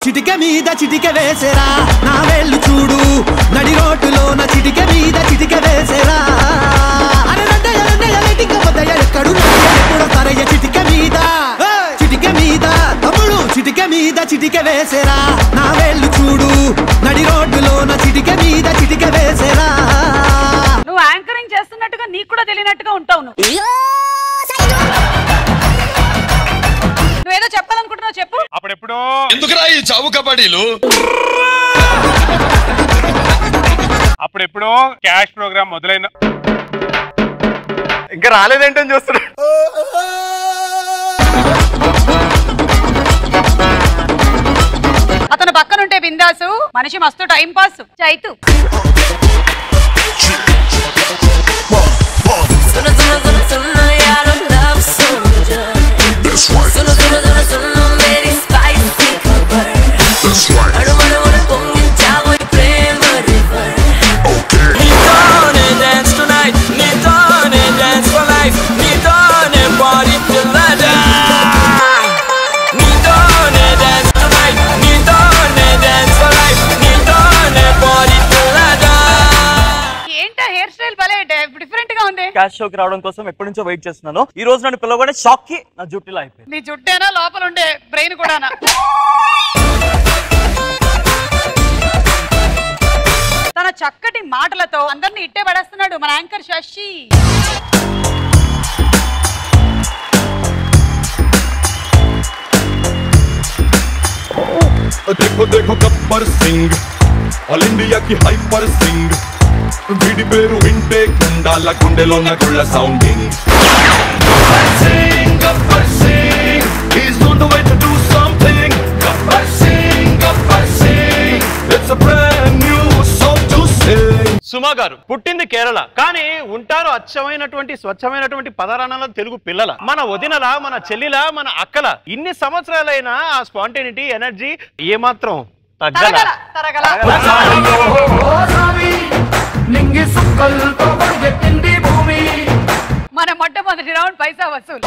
చిటిక మీద చిటిక వేసేరా నా వేళ్ళు చూడు నడి రోడ్డులోన చిటిక మీద చిటిక వేసేరా అరే రండయ్య, రండయ్య, లైటింగ్ వద్దయ్య, ఎక్కడు నడయ్య, ఎప్పుడో తరయ్య చిటిక మీద చిటిక మీద తమ్ముడు చిటిక మీద చిటిక వేసేరా నా వేళ్ళు చూడు నడి రోడ్డులోన చిటిక మీద చిటిక వేసేరా నువ్వు యాంకరింగ్ చేస్తున్నట్టుగా నీకు కూడా తెలియనట్టుగా ఉంటావు నువ్వు నువ్వేదో చెప్పాలనుకుంటున్నావు చెప్పు అప్పుడెప్పుడో ఎందుకురా ఈ చావు కబడ్డీలు అప్పుడెప్పుడో క్యాష్ ప్రోగ్రామ్ మొదలైన ఇంకా రాలేదేంటని చూస్తున్నా అతను పక్కనుంటే బిందాసు మనిషి మస్తు time pass Chaitu Solo, solo, solo, solo, yeah, I don't love soldier. Solo, solo, solo, solo, very spicy cover. అడు మడు మడు పొంగించావు ఈ ప్రేమ river. నీతోనే dance tonight, నీతోనే dance for life, నీతోనే party till the die. నీతోనే dance tonight, నీతోనే dance for life, నీతోనే party till the die. ఏంటా హెయిర్ స్టైల్ భలే డిఫరెంట్ గా ఉంది క్యాష్ షోకి రావడం కోసం ఎప్పటి నుంచో వెయిట్ చేస్తున్నాను ఈ రోజు నన్ను పిలవగానే షాక్ కి నా జుట్టులో అయిపోయింది నీ జుట్టేనా లోపల ఉండే బ్రెయిన్ కూడానా తన చక్కటి మాటలతో అందరిని ఇట్టే పడేస్తున్నాడు మన యాంకర్ శశి देखो देखो गब्बर सिंह ఆల్ ఇండియా కి హైపర్ సింగ్ వీడి పేరు వింటే గుండాల గుండెలో నా గుళ్ళ sounding Gabbar Singh Gabbar Singh he's on the way to do something Gabbar Singh Gabbar Singh it's a brand new song to sing Suma గారు పుట్టింది కేరళ కానీ ఉంటారు అచ్చమైనటువంటి స్వచ్ఛమైనటువంటి పదరాణాల తెలుగు పిల్లల మన వదినల మన చెల్లిల మన అక్కల ఇన్ని సంవత్సరాలైనా ఆ స్పాంటేనిటీ ఎనర్జీ ఏమాత్రం తగ్గల తరగల తరగల మన మొట్టమొదటి రౌండ్ పైసా వసూలు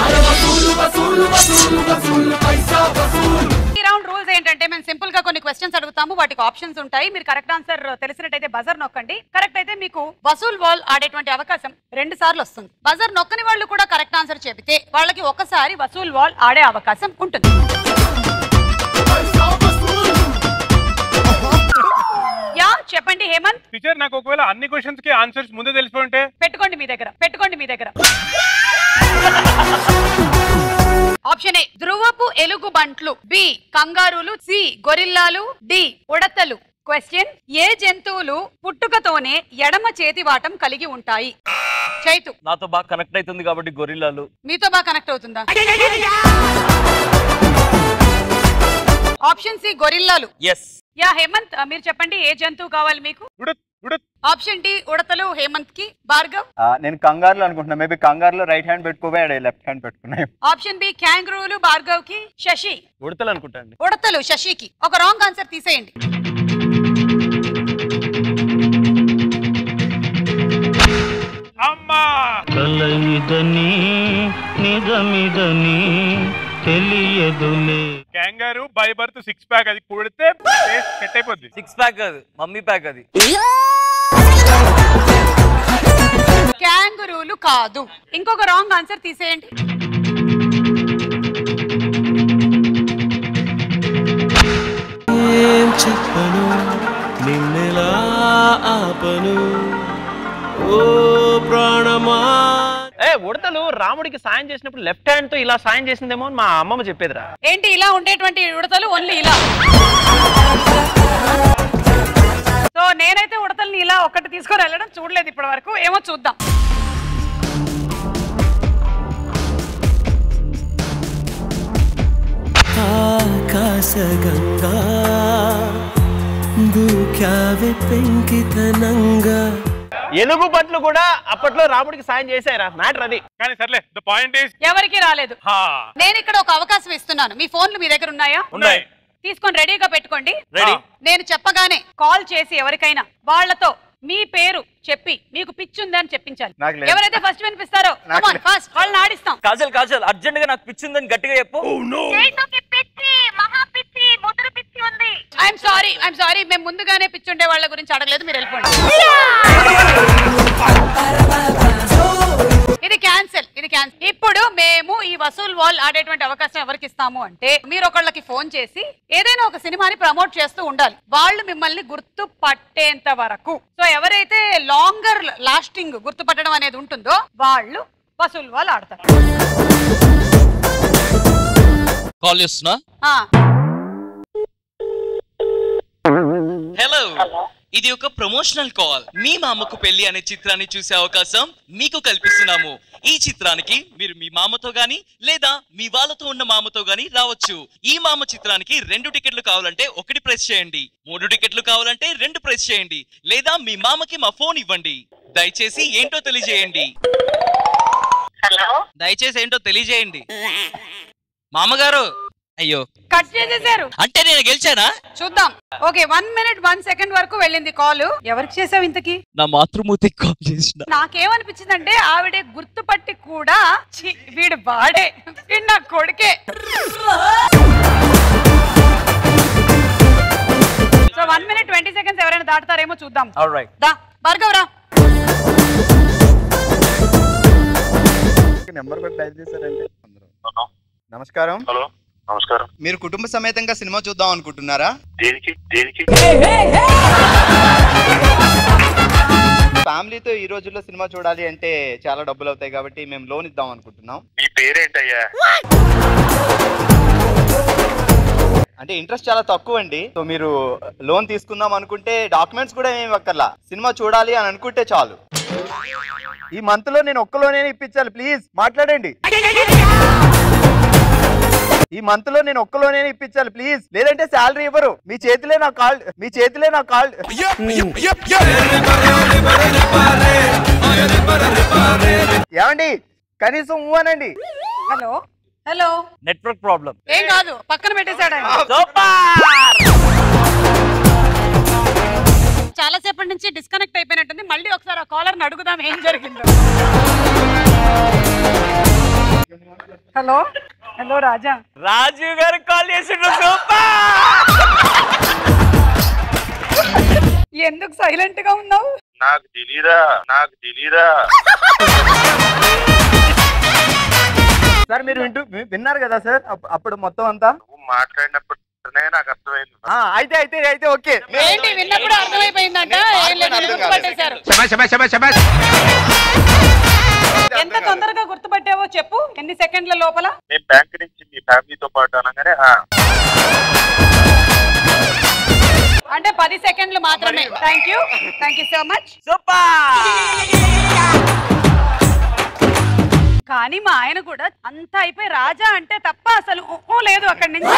ఈ రౌండ్ రూల్స్ ఏంటంటే మేము సింపుల్ గా కొన్ని క్వశ్చన్స్ అడుగుతాము వాటికి ఆప్షన్స్ ఉంటాయి మీరు కరెక్ట్ ఆన్సర్ తెలిసినట్టయితే బజర్ నొక్కండి కరెక్ట్ అయితే మీకు వసూల్ బాల్ ఆడేటువంటి అవకాశం రెండు సార్లు వస్తుంది బజర్ నొక్కని వాళ్ళు కూడా కరెక్ట్ ఆన్సర్ చెబితే వాళ్ళకి ఒకసారి వసూల్ బాల్ ఆడే అవకాశం ఉంటుంది యా చెప్పండి హేమంత్ టీచర్ నాకు ఒకవేళ అన్ని క్వశ్చన్స్ కి ఆన్సర్స్ ముందే తెలిసిపోయి ఉంటే పెట్టుకోండి మీ దగ్గర పెట్టుకోండి మీ దగ్గర ఆప్షన్ ఏ ధ్రువపు ఎలుగు బంట్లు బి కంగారులు సి గొరిల్లాలు డి ఉడతలు క్వశ్చన్ ఏ జంతువులు పుట్టుకతోనే ఎడమ చేతి వాటం కలిగి ఉంటాయి చైతు నాతో బాగా కనెక్ట్ అవుతుంది కాబట్టి గొరిల్లాలు మీతో బాగా కనెక్ట్ అవుతుందా ఆప్షన్ సి గొరిల్లాలు ఎస్ యా హేమంత్ ఆ, మీరు చెప్పండి ఏ జంతువు కావాలి మీకు ఉడత్ ఉడత్ ఆప్షన్ డి ఉడతలు హేమంత్ కి భార్గవ్ నేను కంగారులో అనుకుంటున్నా మేబీ కంగారులో రైట్ హ్యాండ్ పెట్టుకోపోయి లెఫ్ట్ హ్యాండ్ పెట్టుకున్నాయి ఆప్షన్ బి క్యాంగ్రూలు భార్గవ్ కి శశి ఉడతలు అనుకుంటా అండి ఉడతలు శశికి ఒక రాంగ్ ఆన్సర్ తీసేయండి అమ్మా కల ఇదని నిజమిదని తెలియదులే kangaroo by birth six pack అది కుడితే సెట్ అయిపోద్ది సిక్స్ ప్యాక్ అది మమ్మీ ప్యాక్ అది క్యాంగురూలు కాదు ఇంకొక రాంగ్ ఆన్సర్ తీసేయండి ఏం చెప్పను నిన్నెలా ఆపను ఓ ప్రాణమా ఏ ఉడతలు రాముడికి సాయం చేసినప్పుడు లెఫ్ట్ హ్యాండ్ తో ఇలా సాయం చేసిందేమో అని మా అమ్మమ్మ చెప్పేదిరా ఏంటి ఇలా ఉండేటువంటి ఉడతలు ఓన్లీ ఇలా సో నేనైతే ఉడతల్ని ఇలా ఒక్కటి తీసుకొని వెళ్ళడం చూడలేదు ఇప్పటి వరకు ఏమో చూద్దాం ఆకాశగంగా దూకావె పెంకితనంగా ఎలుగు బంట్లు కూడా అప్పట్లో రాముడికి సాయం చేశారా మ్యాటర్ అది కానీ సర్లే ద పాయింట్ ఈస్ ఎవరికి రాలేదు హా నేను ఇక్కడ ఒక అవకాశం ఇస్తున్నాను మీ ఫోన్లు మీ దగ్గర ఉన్నాయా ఉన్నాయి తీసుకొని రెడీగా పెట్టుకోండి రెడీ నేను చెప్పగానే కాల్ చేసి ఎవరికైనా వాళ్ళతో మీ పేరు చెప్పి మీకు పిచ్చి ఉందని చెప్పించాలి నాకు లేదు. ఎవరైతే ఫస్ట్ వినిపిస్తారో నాకు లేదు. ఫస్ట్ వాళ్ళని ఆడిస్తాం కాజల్ కాజల్ అర్జెంట్ గా నాకు పిచ్చిందని గట్టిగా చెప్పు పిచ్చి మహా పిచ్చి ముదురు పిచ్చి ఉంది ఐఎమ్ సారీ ఐఎమ్ సారీ మేము ముందుగానే పిచ్చుండే వాళ్ళ గురించి అడగలేదు మీరు వెళ్ళిపోండి ఇది క్యాన్సిల్ ఇది క్యాన్సిల్ ఇప్పుడు మేము ఈ వసూల్ వాల్ ఆడేటువంటి అవకాశం ఎవరికి ఇస్తాము అంటే మీరు ఒకళ్ళకి ఫోన్ చేసి ఏదైనా ఒక సినిమాని ప్రమోట్ చేస్తూ ఉండాలి వాళ్ళు మిమ్మల్ని గుర్తు పట్టేంత వరకు సో ఎవరైతే లాంగర్ లాస్టింగ్ గుర్తుపట్టడం అనేది ఉంటుందో వాళ్ళు వసూల్ వాల్ ఆడతారు కాల్ చేస్తున్నా ఆ, హలో ఇది ఒక ప్రమోషనల్ కాల్ మీ మామకు పెళ్లి అనే చిత్రాన్ని చూసే అవకాశం మీకు కల్పిస్తున్నాము ఈ చిత్రానికి మీరు మీ మామతో గాని లేదా మీ వాళ్ళతో ఉన్న మామతో గాని రావచ్చు ఈ మామ చిత్రానికి రెండు టికెట్లు కావాలంటే ఒకటి ప్రెస్ చేయండి మూడు టికెట్లు కావాలంటే రెండు ప్రెస్ చేయండి లేదా మీ మామకి మా ఫోన్ ఇవ్వండి దయచేసి ఏంటో తెలియజేయండి దయచేసి ఏంటో తెలియజేయండి మామగారు అయ్యో కట్ చేసేసారు అంటే నేను గెలిచానా చూద్దాం okay one minute one second వరకు వెళ్ళింది కాల్ ఎవరికి చేసావు ఇంతకి నా మాతృమూర్తికి కాల్ చేసిన నాకేమనిపించిందంటే ఆవిడే గుర్తుపట్టి కూడా ఛీ, వీడు వాడే వీడు నా కొడుకే so one minute twenty seconds ఎవరైనా దాటుతారేమో చూద్దాం రైట్ దా భార్గవ్ రా నెంబర్ కూడా డైల్ చేశారండి నమస్కారం హలో నమస్కారం మీరు కుటుంబ సమేతంగా సినిమా చూద్దాం అనుకుంటున్నారా దేనికి దేనికి ఫ్యామిలీతో ఈ రోజుల్లో సినిమా చూడాలి అంటే చాలా డబ్బులు అవుతాయి కాబట్టి మేము లోన్ ఇద్దాం అనుకుంటున్నాం నీ పేరేంటయ్యా అంటే ఇంట్రెస్ట్ చాలా తక్కువ అండి సో మీరు లోన్ తీసుకుందాం అనుకుంటే డాక్యుమెంట్స్ కూడా ఏమి ఇవ్వక్కర్లా సినిమా చూడాలి అని అనుకుంటే చాలు ఈ మంత్ లో నేను ఒక్క లోనే ఇప్పించాలి ప్లీజ్ మాట్లాడండి ఈ మంత్ లో నేను ఒక్క లోనే ఇప్పించాలి ప్లీజ్ లేదంటే శాలరీ ఇవ్వరు మీ చేతిలే నా కాల్ మీ చేతిలే నా కాల్ ఏమండి కనీసం ఊ అనండి హలో హలో నెట్వర్క్ ప్రాబ్లం ఏం కాదు పక్కన పెట్టేశాడు ఆయన. చాలా సేపటి నుంచి డిస్కనెక్ట్ అయిపోయినట్టుంది మళ్ళీ ఒకసారి ఆ కాలర్ అడుగుదాం ఏం జరిగిందో హలో హలో రాజా రాజీవ్ గారు కాల్ చేసిండ్రు సూపర్ ఎందుకు సైలెంట్ గా ఉన్నావు నాకు తెలీదా నాకు తెలీదా సార్ మీరు వింటూ వి- విన్నారు కదా సార్ అప్- అప్పుడు మొత్తం అంతా నువ్వు మాట్లాడినప్పుడునే నాకు అర్థమైంది ఆ, అయితే అయితే అయితే ఓకే ఏంటి విన్నప్పుడు అర్థమైపోయిందంట ఏం లేదు అర్థం కాలేదు. గుర్తుపట్టేశారు ఎంత తొందరగా గుర్తుపట్టావో చెప్పు ఎన్ని సెకండ్ల లోపల నేను బ్యాంక్ నుంచి మీ ఫ్యామిలీతో పాటు అనగానే ఆ, అంటే పది సెకండ్లు మాత్రమే thank you thank you so much కానీ మా ఆయన కూడా అంతా అయిపోయి రాజా అంటే తప్ప అసలు ఊ లేదు అక్కడి నుంచి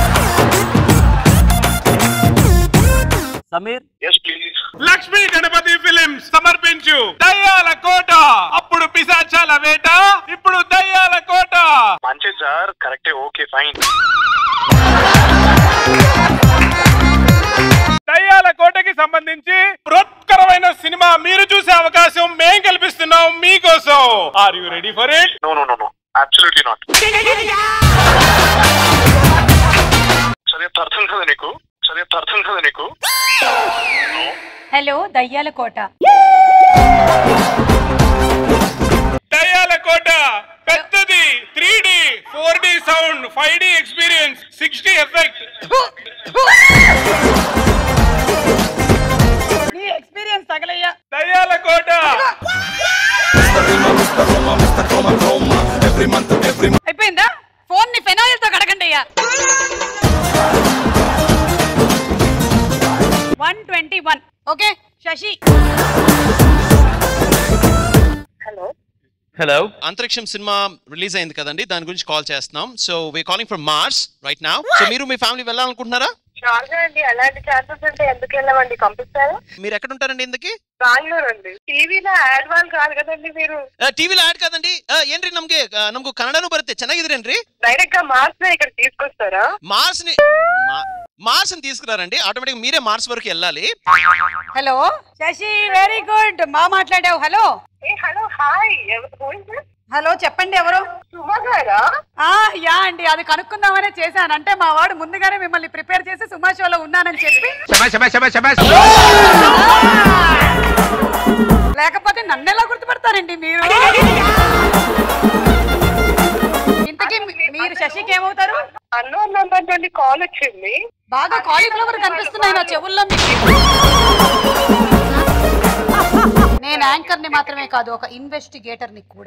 Sameer yes please Lakshmi Ganapathi films సమర్పించు దయ్యాల కోట అప్పుడు పిశాచాల వేట ఇప్పుడు దయ్యాల కోట మంచిది సార్ కరెక్టే ఓకే ఫైన్ దయ్యాల కోటకి సంబంధించి బృహత్కరమైన సినిమా మీరు చూసే అవకాశం మేం కల్పిస్తున్నాం మీకోసం are you ready for it no no no no absolutely not సరే అర్థం కదా నీకు సరే అర్థం కదా నీకు హలో దయ్యాల కోట దయ్యాల కోట పెద్దది three D four D sound five D experience six D effect నీ ఎక్స్పీరియన్స్ తగలయ్యా దయ్యాల కోట అయిపోయిందా ఫోన్ ని ఫెనాయిల్ తో కడగండి అయ్యా one twenty one okay Sasi hello అంతరిక్షం సినిమా రిలీజ్ అయింది కదండి దాని గురించి కాల్ చేస్తున్నాం so we calling from Mars right now so మీరు మీ ఫ్యామిలీ వెళ్ళాలనుకుంటున్నారా షార్గా అండి అలాంటి ఛాన్సెస్ ఉంటే ఎందుకు వెళ్ళమండి పంపిస్తారు మీరు ఎక్కడ ఉంటారండి ఇందుకి బెంగళూరు అండి టీవీలో యాడ్ వాళ్ళు కాదు కదండి మీరు ಟಿವಿಲಿ ಆಡ್ ಕಾದಂಡಿ ಆ, ಏನ್ರಿ ನಮ್ಗೆ ಆ, ನಮ್ಗೂ ಕನ್ನಡನೂ ಬರುತ್ತೆ ಚೆನ್ನಾಗಿದ್ರೇನ್ರಿ డైరెక్ట్ గా మార్క్స్ ఇక్కడ తీసుకొస్తారా మార్స్ ని మార్స్ ని తీసుకురారండి ఆటోమేటిక్ మీరే మార్స్ వరకు వెళ్ళాలి హలో శశి వెరీ గుడ్ మా మాట్లాడావు హలో హలో హాయ్ హలో చెప్పండి ఎవరు ఆ, యా అండి అది కనుక్కుందామనే చేశాను అంటే మా వాడు ముందుగానే మిమ్మల్ని ప్రిపేర్ చేసి సుమా షోలో ఉన్నానని చెప్పి లేకపోతే నన్ను ఎలా గుర్తుపడతారండి మీరు ఇంతకీ మీ- మీరు శశికి ఏమవుతారు అన్నోన్ నంబర్ నుండి కాల్ వచ్చింది బాగా కాలీఫ్లవర్ కనిపిస్తున్నాయి నా చెవుల్లో మీకు నేను యాంకర్ ని మాత్రమే కాదు ఒక ఇన్వెస్టిగేటర్ ని కూడా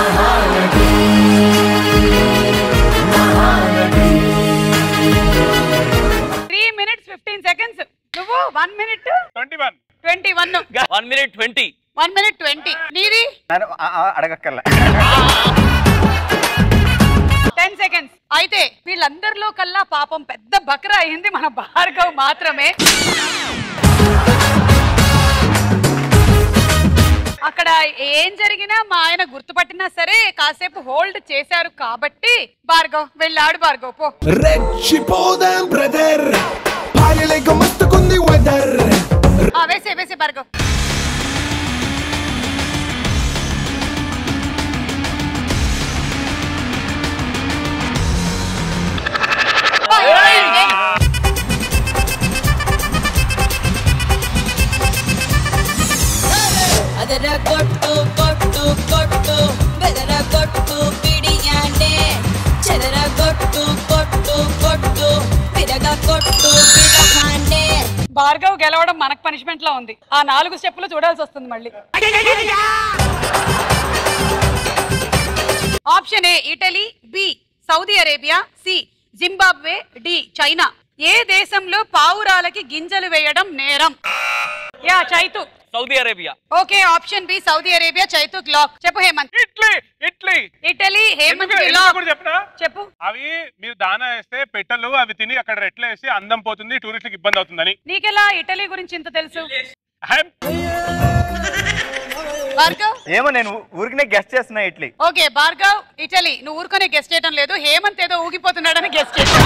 త్రీ మినిట్స్ ఫిఫ్టీన్ సెకండ్స్ నువ్వు one minute twenty one twenty one one minute twenty one minute twenty నీది అడగక్కర్లే టెన్ సెకండ్స్ అయితే వీళ్ళందరిలో కల్లా పాపం పెద్ద బకరా అయింది మన భార్గవ్ మాత్రమే అక్కడ ఏం జరిగినా మా ఆయన గుర్తుపట్టినా సరే కాసేపు హోల్డ్ చేశారు కాబట్టి భార్గవ్ వెళ్ళాడు భార్గవ్ పో రెచ్చిపోదాం బ్రదర్ పాయలేక మస్తుకుంది వెదర్ ఆ, వేసే వేసే భార్గవ్ ಅದರ ಕೊಟ್ಟು ಕೊಟ್ಟು ಕೊಟ್ಟು ಬೆದರ ಕೊಟ್ಟು ಬಿಡಿಯಾನೆ ಚದರ ಕೊಟ್ಟು ಕೊಟ್ಟು ಕೊಟ್ಟು ಬಿರಗ ಕೊಟ್ಟು ಬಿಡಹಾನೆ భార్గవ్ గెలవడం మనకు పనిష్మెంట్ లో ఉంది ఆ నాలుగు స్టెప్పులు చూడాల్సి వస్తుంది మళ్ళీ option A Italy B Saudi Arabia C Zimbabwe D China ఏ దేశంలో పావురాలకి గింజలు వేయడం నేరం ya Chaitu Saudi Arabia okay option B Saudi Arabia Chaitu clock చెప్పు Hemanth Italy Italy Italy Hemanth ఎందుకు- ఎందుకు క్లాక్ కూడా చెప్పనా చెప్పు అవి మీరు దానా వేస్తే పెట్టలు అవి తిని అక్కడ రెట్లు వేసి అందం పోతుంది టూరిస్టులకు ఇబ్బంది అవుతుందని నీకెలా ఇటలీ గురించి ఇంత తెలుసు I'm- భార్గవ్ ఏమో నేను ఊరికనే గెస్ట్ చేస్తున్నా ఇట్లీ ఓకే భార్గవ్ ఇటలీ నువ్వు ఊరుకొనే గెస్ట్ చేయడం లేదు హేమంత్ ఏదో ఊగిపోతున్నాడని గెస్ట్ చేశాడు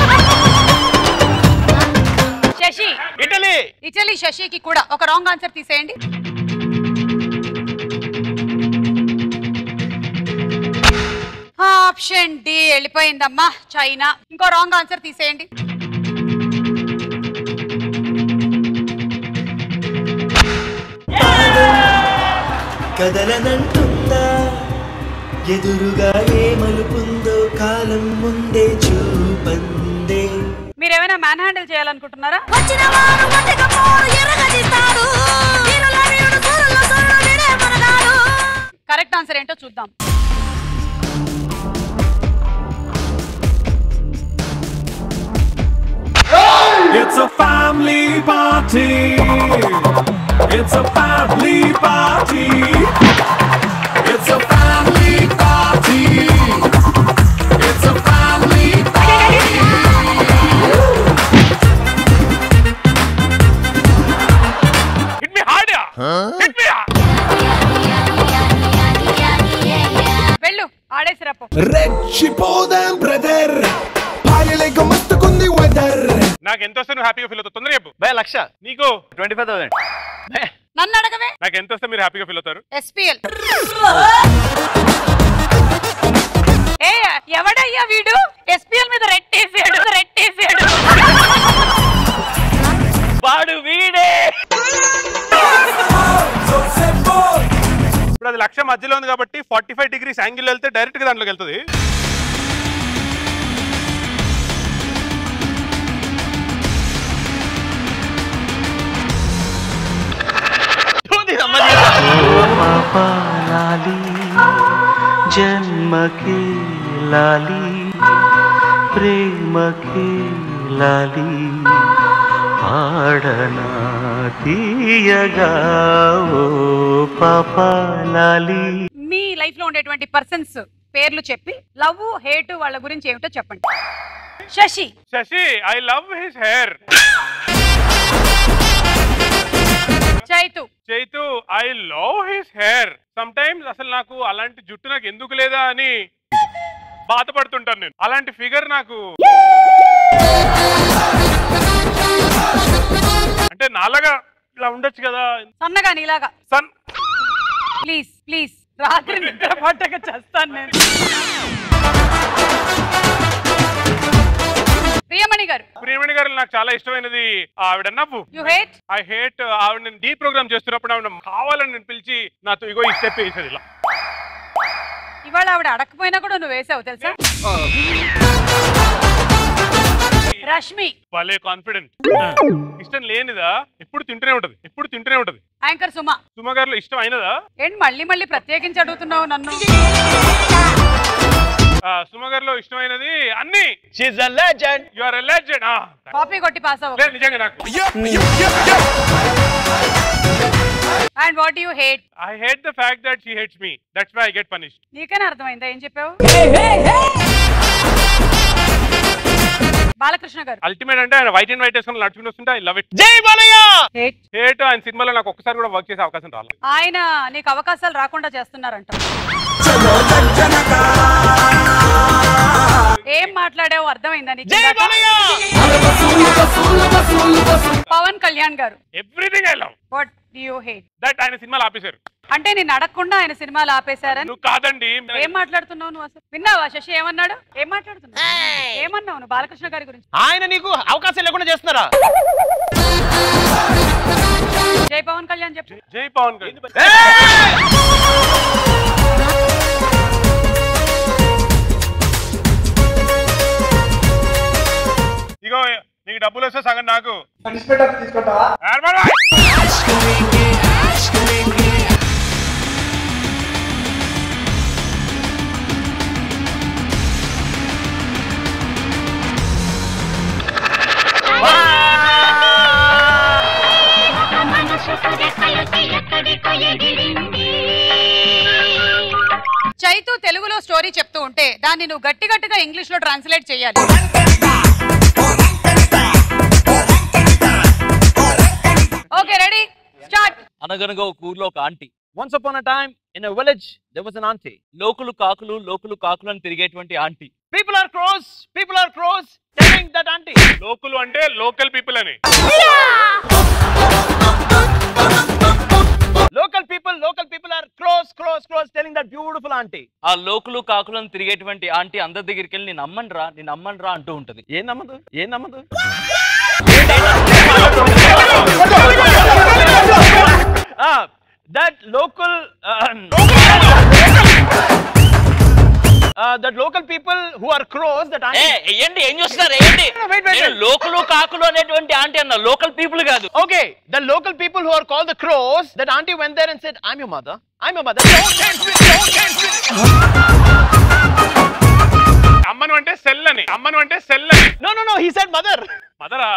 శశి ఇటలీ ఇటలీ శశికి కూడా ఒక రాంగ్ ఆన్సర్ తీసేయండి ఆప్షన్ డి వెళ్ళిపోయిందమ్మా చైనా ఇంకో రాంగ్ ఆన్సర్ తీసేయండి కదలనంటుందా ఎదురుగా ఏ మలుపుందో కాలం ముందే చూపందే మీరేమైనా మ్యాన్ హ్యాండిల్ చేయాలనుకుంటున్నారా వచ్చిన వారు పట్టకపోరు ఎరగదీస్తాడు వీరుల వీరుడు సూరుల సూరుడు వీడే మనగాడు కరెక్ట్ ఆన్సర్ ఏంటో చూద్దాం It's a family party. It's a family party. It's a family party. It's a family party. Hit me harder. Hit me. వెళ్ళు ఆడేసి రాపో రెచ్చిపోదాం బ్రదర్ పాయలేక మస్తుకుంది వెదర్ నాకు ఎంత వస్తే నువ్వు హ్యాపీగా ఫీల్ అవుతావు తొందరగా చెప్పు భయ లక్ష నీకు ట్వంటీ ఫైవ్ థౌసండ్ నన్ను అడగవే నాకు ఎంత వస్తే మీరు హ్యాపీగా ఫీల్ అవుతారు ఎస్పీఎల్ ఏ ఎవడయ్యా వీడు ఎస్పీఎల్ మీద రెట్టేసాడు రెట్టేసాడు వాడు వీడే ఇప్పుడు అది లక్ష మధ్యలో ఉంది కాబట్టి ఫార్టీ ఫైవ్ డిగ్రీస్ యాంగిల్ వెళ్తే డైరెక్ట్ గా దాంట్లోకి వెళ్తుంది లాలి జన్మకే లాలి ప్రేమకే లాలి పాడనా తీయగా ఓ పాప లాలి మీ లైఫ్ లో ఉండేటువంటి పర్సన్స్ పేర్లు చెప్పి లవ్ హేట్ వాళ్ళ గురించి ఏమిటో చెప్పండి Sasi Sasi I love his hair Chaitu Chaitu I love his hair sometimes అసలు నాకు అలాంటి జుట్టు నాకు ఎందుకు లేదా అని బాధపడుతుంటాను నేను అలాంటి ఫిగర్ నాకు అంటే నాలాగా ఇలా ఉండొచ్చు కదా సన్నగా నీలాగా సన్ ప్లీజ్ ప్లీజ్ రాత్రి నిద్ర పట్టక చేస్తాను నేను ప్రియమణి గారు ప్రియమణి గారు నాకు చాలా ఇష్టమైనది ఆవిడ నవ్వు యు హేట్ ఐ హేట్ ఆవిడ నేను డీ ప్రోగ్రామ్ చేస్తున్నప్పుడు ఆవిడ కావాలని నేను పిలిచి నాతో ఇగో ఈ స్టెప్ వేసేది ఇలా ఇవాళ ఆవిడ అడగకపోయినా కూడా నువ్వు వేసావు తెలుసా రష్మి భలే కాన్ఫిడెంట్ ఇష్టం లేనిదా ఎప్పుడు తింటూనే ఉంటది ఎప్పుడు తింటూనే ఉంటది యాంకర్ సుమ సుమ గారిలో ఇష్టం అయినదా ఏంటి మళ్ళీ మళ్ళీ ప్రత్యేకించి అడుగుతున్నావు నన్ను ఆ, సుమ గారిలో ఇష్టమైనది అన్ని she's a legend you are a legend copy కొట్టి పాస్ అవ్వ లేదు నిజంగా నాకు and what you hate I hate the fact that she hates me that's why I get punished నీకనే అర్థమైందా ఏం చెప్పావు బాలకృష్ణ గారు అల్టిమేట్ అంటే ఆయన వైట్ అండ్ వైట్ వేసుకొని నడుచుకుని వస్తుంటే ఐ లవ్ ఇట్ జై బాలయ్య హేట్ హేట్ ఆయన సినిమాలో నాకు ఒక్కసారి కూడా వర్క్ చేసే అవకాశం రాలేదు ఆయన నీకు అవకాశాలు రాకుండా చేస్తున్నారంట ఏం మాట్లాడావు అర్థమైందా నీకు జై ఇందాక? బాలయ్య పవన్ కళ్యాణ్ గారు everything I love what you hate that ఆయన సినిమాలు ఆపేశారు అంటే నేను అడగకుండా ఆయన సినిమాలు ఆపేశారని నువ్వు కాదండి ఏం మాట్లాడుతున్నావు నువ్వు అసలు విన్నావా శశి ఏమన్నాడు ఏం మాట్లాడుతున్నావు ఏమన్నావు నువ్వు బాలకృష్ణ గారి గురించి ఆయన నీకు అవకాశం లేకుండా చేస్తున్నారా జై పవన్ కళ్యాణ్ చెప్పు జై పవన్ కళ్యాణ్ ఇగో నీకు డబ్బులు వస్తే సగం నాకు ఏర్పడవా? చైతు తెలుగులో స్టోరీ చెప్తూ ఉంటే దాన్ని నువ్వు గట్టి గట్టిగా ఇంగ్లీష్ లో ట్రాన్స్లేట్ చేయాలి ఓకే రెడీ స్టార్ట్ అనగనగా ఒక ఊర్లో ఒక aunty once upon a time in a village there was an aunty లోకులు కాకులు లోకులు కాకులు అని తిరిగేటువంటి aunty people are crows people are crows telling that aunty లోకులు అంటే లోకల్ పీపుల్ అని local people local people are crows crows crows telling that beautiful aunty ఆ లోకులు కాకులు అని తిరిగేటువంటి ఆంటీ అందరి దగ్గరికి వెళ్ళి నేను అమ్మన్రా నేను అమ్మన్రా అంటూ ఉంటది ఏం నమ్మదు ఏం నమ్మదు that local that local people who are crows that ఏ ఏంటి ఏం చూస్తున్నారు ఏంటి wait, wait, నేను wait. లోకులు కాకులు అనేటువంటి ఆంటీ అన్న లోకల్ పీపుల్ కాదు Okay, the local people who are called the crows, that auntie went there and said, I'm your mother. I'm your mother. Don't dance with me, don't dance with me. అమ్మను అంటే cell అని అమ్మను అంటే cell అని No, no, no, he said mother. మదరా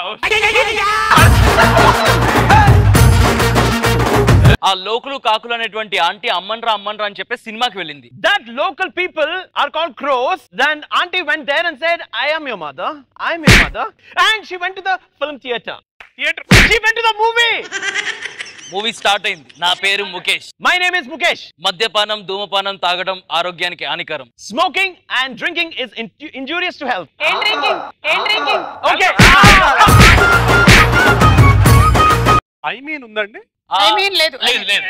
ఆ లోకులు కాకులు అనేటువంటి ఆంటీ అమ్మన్రా అమ్మన్రా అని చెప్పి సినిమాకి వెళ్ళింది That local people are called crows. Then auntie went there and said, I am your mother. I'm your mother. And she went to the film theater. Theatre She went to the movie. Movie start అయింది నా పేరు Mukesh My name is Mukesh. మద్యపానం ధూమపానం తాగడం ఆరోగ్యానికి హానికరం Smoking and drinking is in- injurious to health. ఏం drinking ఏం డ్రింకింగ్ Okay. ఐ మీన్ ఉందండి ఆ, ఐ మీన్ లేదు లేదు లేదు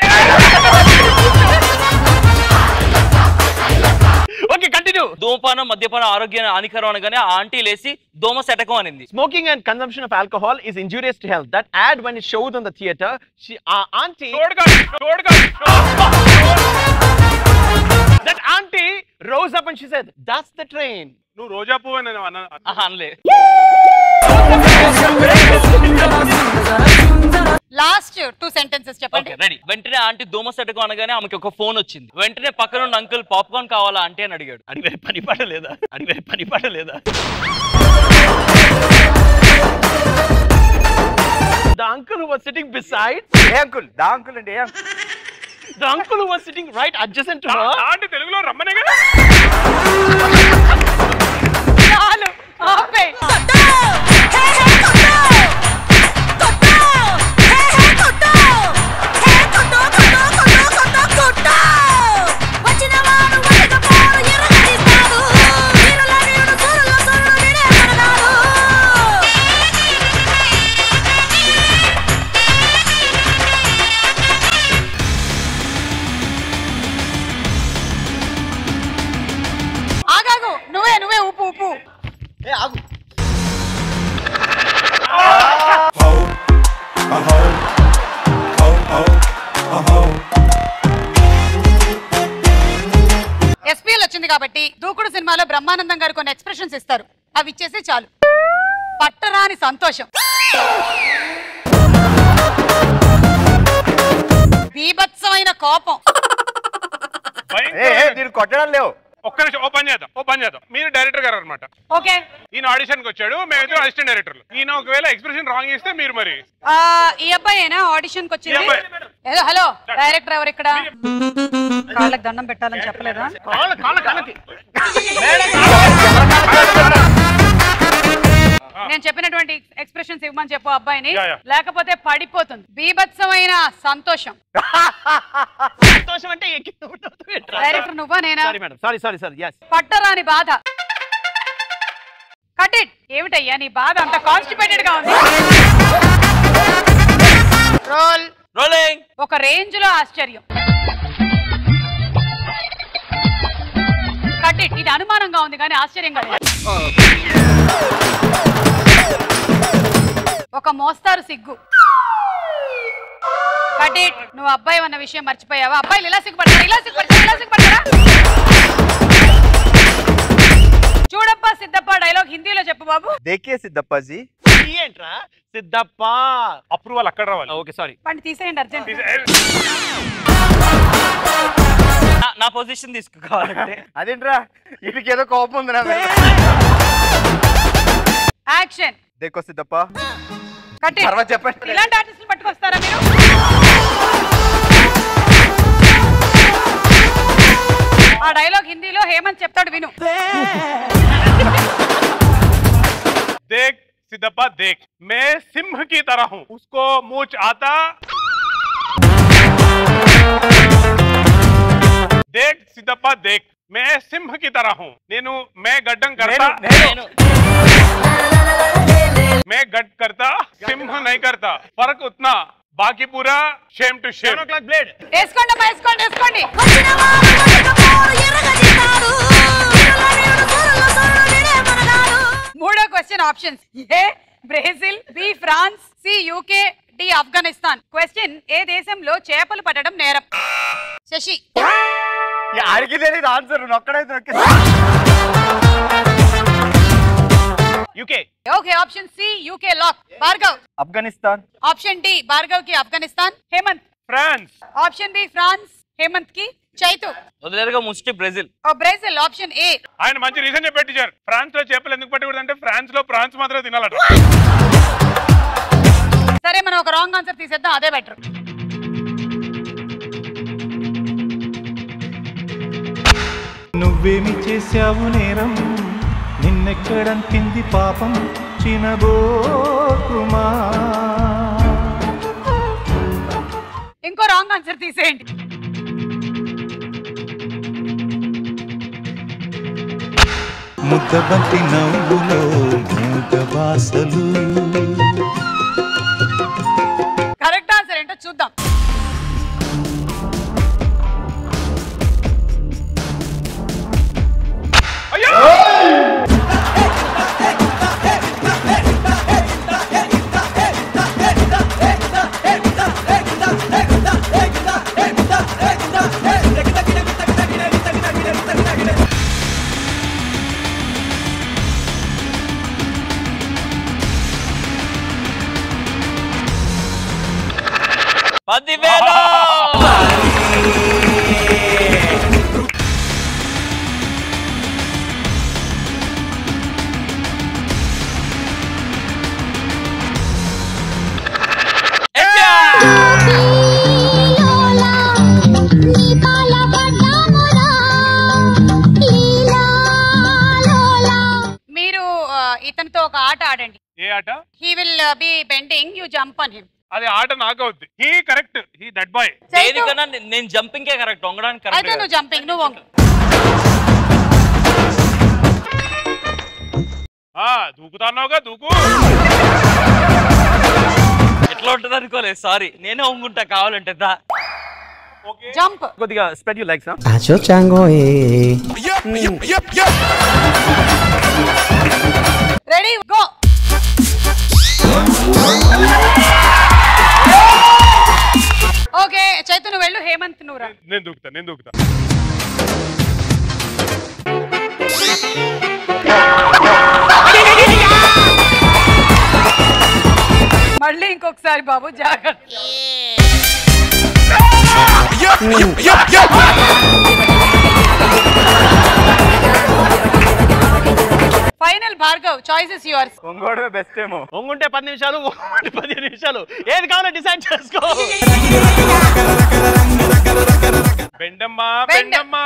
Okay, continue. ధూమపానం మద్యపానం ఆరోగ్యానికి హానికరం అనగానే ఆ ఆంటీ లేసి దోమ శటకం అనింది Smoking and consumption of alcohol is injurious to health. That ad, when it showed on the theater, she, our auntie, తోడుగా తోడుగా that auntie rose up and she said, "That's the train." నువ్వు రోజా పువ్వు అని నేను అన్నా- ఆహా, అనలే లాస్ట్ టూ సెంటెన్సెస్ చెప్పండి ఓకే రెడీ వెంటనే ఆంటీ దోమ శటకం అనగానే ఆమెకి ఒక ఫోన్ వచ్చింది వెంటనే పక్కన ఉన్న అంకుల్ పాప్కార్న్ కావాలా అంటే అని అడిగాడు అడిగే పని పాట లేదా అడిగే పని పాట లేదా The uncle who was sitting beside, ఏ అంకుల్ దా అంకుల్ అండి ఏ uncle the uncle who was sitting right adjacent to her, అంటే తెలుగులో రమ్మనే కదా చాలు ఆపే దూకుడు సినిమాలో బ్రహ్మానందం గారు కొన్ని ఎక్స్ప్రెషన్స్ ఇస్తారు అవి ఇచ్చేసి చాలు పట్టరాని సంతోషం బీభత్సమైన కోపం దీన్ని కొట్టడం లేవు ఒక్క నిమిషం ఓ పని చేద్దాం ఓ పని చేద్దాం మీరు డైరెక్టర్ గారు అనమాట ఓకే ఈయన ఆడిషన్ కి వచ్చాడు మేమిద్దరం అసిస్టెంట్ డైరెక్టర్లు ఈయన ఒకవేళ ఎక్స్ప్రెషన్ రాంగ్ ఇస్తే మీరు మరి ఆ, ఈ అబ్బాయేనా ఆడిషన్ కి ఈ వచ్చింది అబ్బాయి. ఏదో హలో డైరెక్టర్ ఎవరు ఇక్కడ కాళ్ళకి దండం పెట్టాలని చెప్పలేదా నేను చెప్పినటువంటి ఎక్స్ప్రెషన్స్ ఇవ్వమని చెప్పు అబ్బాయిని యా, యా. లేకపోతే పడిపోతుంది బీభత్సమైన సంతోషం సంతోషం అంటే డైరెక్టర్ నువ్వా నేనా sorry madam sorry sorry sorry yes పట్టరాని బాధ కట్ ఇట్ ఏమిటయ్యా నీ బాధ అంత కాన్స్టిపేటెడ్ గా ఉంది రోల్ రోలింగ్ ఒక రేంజ్ లో ఆశ్చర్యం కట్ ఇట్ ఇది అనుమానంగా ఉంది కానీ ఆశ్చర్యంగా లేదు ఒక మోస్తారు సిగ్గు కట్ ఇట్ నువ్వు అబ్బాయి అన్న విషయం మర్చిపోయావా అబ్బాయిలు ఇలా సిగ్గుపడతారా ఇలా సిగ్గుపడతారా ఇలా సిగ్గుపడతారా చూడప్పా సిద్ధప్ప డైలాగ్ హిందీలో చెప్పు బాబు దేకే సిద్ధప్పాజీ ఏంట్రా సిద్ధప్ప అప్రూవల్ అక్కడ రావాలి ఓకే సారీ పండి తీసేయండి అర్జెంట్ నా- నా పొజిషన్ తీసుకోవాలంటే అదేంట్రా వీటికి ఏదో కోపం ఉంది నా మీద. యాక్షన్ దేకో సిద్ధప్ప కట్టి తర్వాత చెప్పండి ఇలాంటి ఆర్టిస్టులు పట్టుకొస్తారా మీరు ఆ డైలాగ్ హిందీలో హేమంత్ చెప్తాడు విను देख सिद्धप्पा देख मैं सिंह की तरह हूँ उसको मूछ आता देख सिद्धप्पा देख मैं सिंह की तरह हूँ నేను मैं गड्ढं करता मैं गड करता सिंह नहीं करता फर्क उतना बाकी पूरा शेम टू शेम బ్లేడ్ వేసుకోండి అమ్మా వేసుకోండి వేసుకోండి మూడో question options A Brazil B France C UK D Afghanistan question ఏ దేశంలో చేపలు పట్టడం నేరం శశి ఆడికి తెలియదు ఆన్సర్ నొక్కడైతే నొక్కి UK okay option C UK lock Bhargav Afghanistan option D Bhargav కి Afghanistan Hemanth France option B France Hemanth కి చైతు వదిలేరుగా ముష్టి బ్రెజిల్ ఓ బ్రెజిల్ ఆప్షన్ ఏ ఆయన మంచి రీజన్ చెప్పారు టీచర్ ఫ్రాన్స్ లో చేపలు ఎందుకు పట్టకూడదు అంటే ఫ్రాన్స్ లో ప్రాన్స్ మాత్రమే తినాలట సరే మనం ఒక రాంగ్ ఆన్సర్ తీసేద్దాం అదే బెటర్ నువ్వేమి చేశావు నేరం నిన్నెక్కడంతింది పాపం చినబోకుమా ఇంకో రాంగ్ ఆన్సర్ తీసేయండి ముద్దబంతి నవ్వులో మూగ బాసలు కరెక్ట్ ఆన్సర్ ఏంటో చూద్దాం పదివేలు మీరు ఆ, ఇతనితో ఒక ఆట ఆడండి ఏ ఆట he will be bending you jump on him అది ఆట నాకు అవుద్ది he correct he that boy దేనికన్నా నే- నేను జంపింగే కరెక్ట్ వంగడానికి అయితే కరెక్ట్ నువ్వు జంపింగ్ నువ్వు వంగు ఆ దూకుతాన్నావుగా దూకు ఎట్లా ఉంటుంది అనుకోలేదు సారీ నేనే వంగుంటా కావాలంటే దా జంప్ కొద్దిగా spread you likes Acho chango eh. Ready go okay Chaitu నువ్వు వెళ్ళు హేమంత్ నువ్వు రా నేను దూకుతా నేను దూకుతా మళ్ళీ ఇంకొకసారి బాబు జాగ్రత్త final Bhargav choice is yours ఒంగోడమే బెస్ట్ ఏమో ఒంగుంటే పది నిమిషాలు ఒంగుంటే పదిహేను నిమిషాలు ఏది కావాలో డిసైడ్ చేసుకో బెండమ్మా బెండమ్మా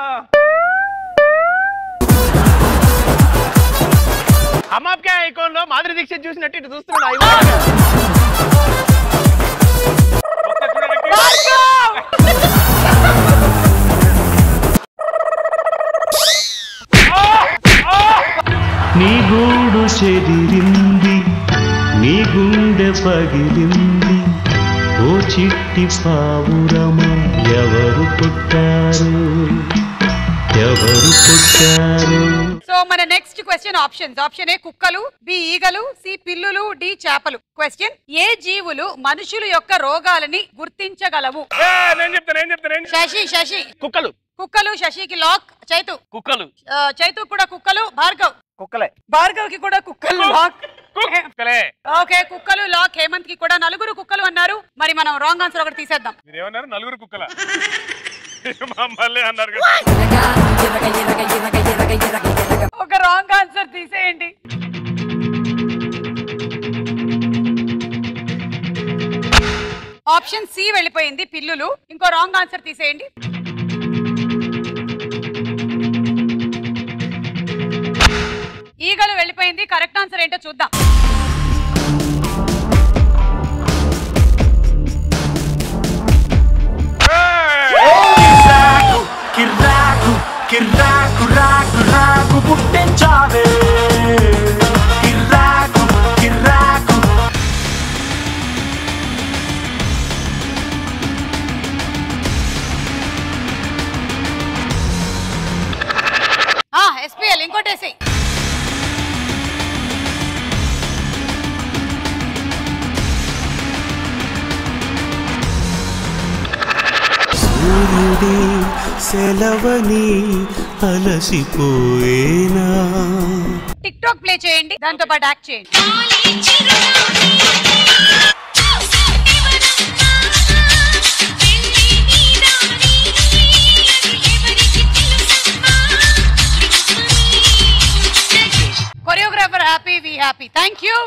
అమ్మాప్కే ఐకాన్ లో మాధురి దీక్షిత్ చూసినట్టు ఇటు చూస్తున్నాడు అయ్యో. నీ గూడు చెదిరింది నీ గుండె పగిలింది ఓ చిట్టి పావురమ ఎవరు పుట్టారు ఎవరు పుట్టారు సో మన next question options option A కుక్కలు బి ఈగలు సి పిల్లులు డి చేపలు క్వశ్చన్ ఏ జీవులు మనుషుల యొక్క రోగాలని గుర్తించగలవు నేను చెప్తాను నేను చెప్తాను శశి శశి కుక్కలు కుక్కలు శశికి లాక్ చైతు కుక్కలు ఆ, చైతు కూడా కుక్కలు భార్గవ్ కుక్కలే భార్గవ్ కి కూడా కుక్కలు లాక్ కుక్కలే ఓకే కుక్కలు లాక్ హేమంత్ కి కూడా నలుగురు కుక్కలు అన్నారు మరి మనం రాంగ్ ఆన్సర్ ఒకటి తీసేద్దాం మీరు ఏమన్నారు నలుగురు కుక్కల మమ్మల్ని అన్నారు కదా ఒక రాంగ్ ఆన్సర్ తీసేయండి ఆప్షన్ సి వెళ్ళిపోయింది పిల్లులు ఇంకో రాంగ్ ఆన్సర్ తీసేయండి ఈగలు వెళ్ళిపోయింది కరెక్ట్ ఆన్సర్ ఏంటో చూద్దాం కిర్రాకు కిర్రాకు రాకు రాకు పుట్టించావే కిర్రాకు కిర్రాకు ఎస్పీఎల్ ఇంకోటేసి సూర్యుడి సెలవని అలసిపోయేనా టిక్ టాక్ ప్లే చేయండి దాంతో పాటు యాక్ట్ చేయండి choreographer happy we happy thank you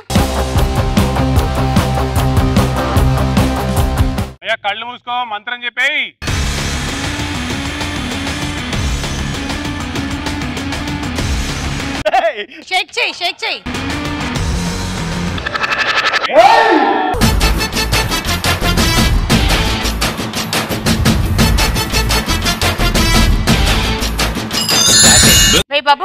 అయ్యా కళ్ళు మూసుకో మంత్రం చెప్పేయి షేక్ చేయి షేక్ చేయి రే బాబు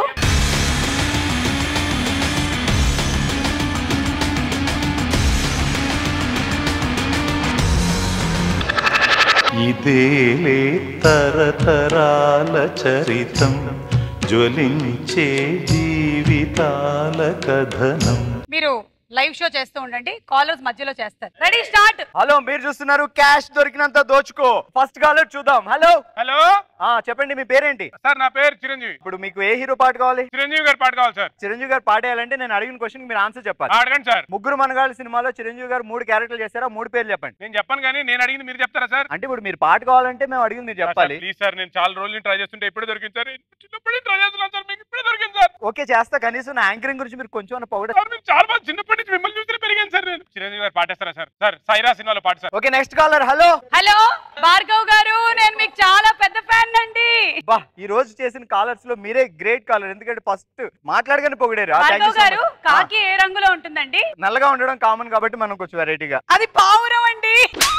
ఇదేలే తరతరాల చరితం జ్వలించే జీవితాల కథనం మీరు లైవ్ షో చేస్తూ ఉండండి కాలర్స్ మధ్యలో చేస్తారు రెడీ స్టార్ట్ హలో మీరు చూస్తున్నారు క్యాష్ దొరికినంత దోచుకో ఫస్ట్ కాలర్ చూద్దాం హలో హలో ఆ చెప్పండి మీ పేరేంటి సార్ నా పేరు చిరంజీవి ఇప్పుడు మీకు ఏ హీరో పాట కావాలి చిరంజీవి గారు పాట కావాలి సార్ చిరంజీవి గారు పాట వేయాలంటే నేను అడిగిన క్వశ్చన్ మీరు ఆన్సర్ చెప్పాలి ఆ, అడగండి సార్ ముగ్గురు మనగాళ్ళ సినిమాలో చిరంజీవి గారు మూడు క్యారెక్టర్లు చేస్తారా మూడు పేర్లు చెప్పండి నేను చెప్పను కానీ నేను అడిగింది మీరు చెప్తారా సార్ అంటే ఇప్పుడు మీరు పాట కావాలంటే మేము అడిగింది మీరు చెప్పాలి ప్లీజ్ సార్ నేను చాలా రోజులు ట్రై చేస్తుంటే ఇప్పుడే దొరికింది సార్ చిన్నప్పుడే ట్రై చేస్తున్నాను సార్ మీకు ఇప్పుడే దొరికింది సార్ ఓకే చేస్తా కనీసం నా యాంకరింగ్ గురించి మీరు కొంచెం పొగడ సార్ నేను చాలా బాగా చిన్నప్పటి నుంచి మిమ్మల్ని చూస్తే పెరిగాను సార్ నేను చిరంజీవి గారు పాటేస్తారా సార్ సార్ సైరా సినిమాలో పాట sir okay next caller hello hello Bhargav గారు నేను మీకు చాలా పెద్ద ఫ్యాన్ అండి బా ఈ రోజు చేసిన కాలర్స్ లో మీరే గ్రేట్ కాలర్ ఎందుకంటే ఫస్ట్ మాట్లాడగానే పొగిడారు ఆ, thank you భార్గవ్ so గారు much. ఆ, కాకి ఏ రంగులో ఉంటుందండి నల్లగా ఉండడం కామన్ కాబట్టి మనం కొంచెం వెరైటీగా అది పావురం అండి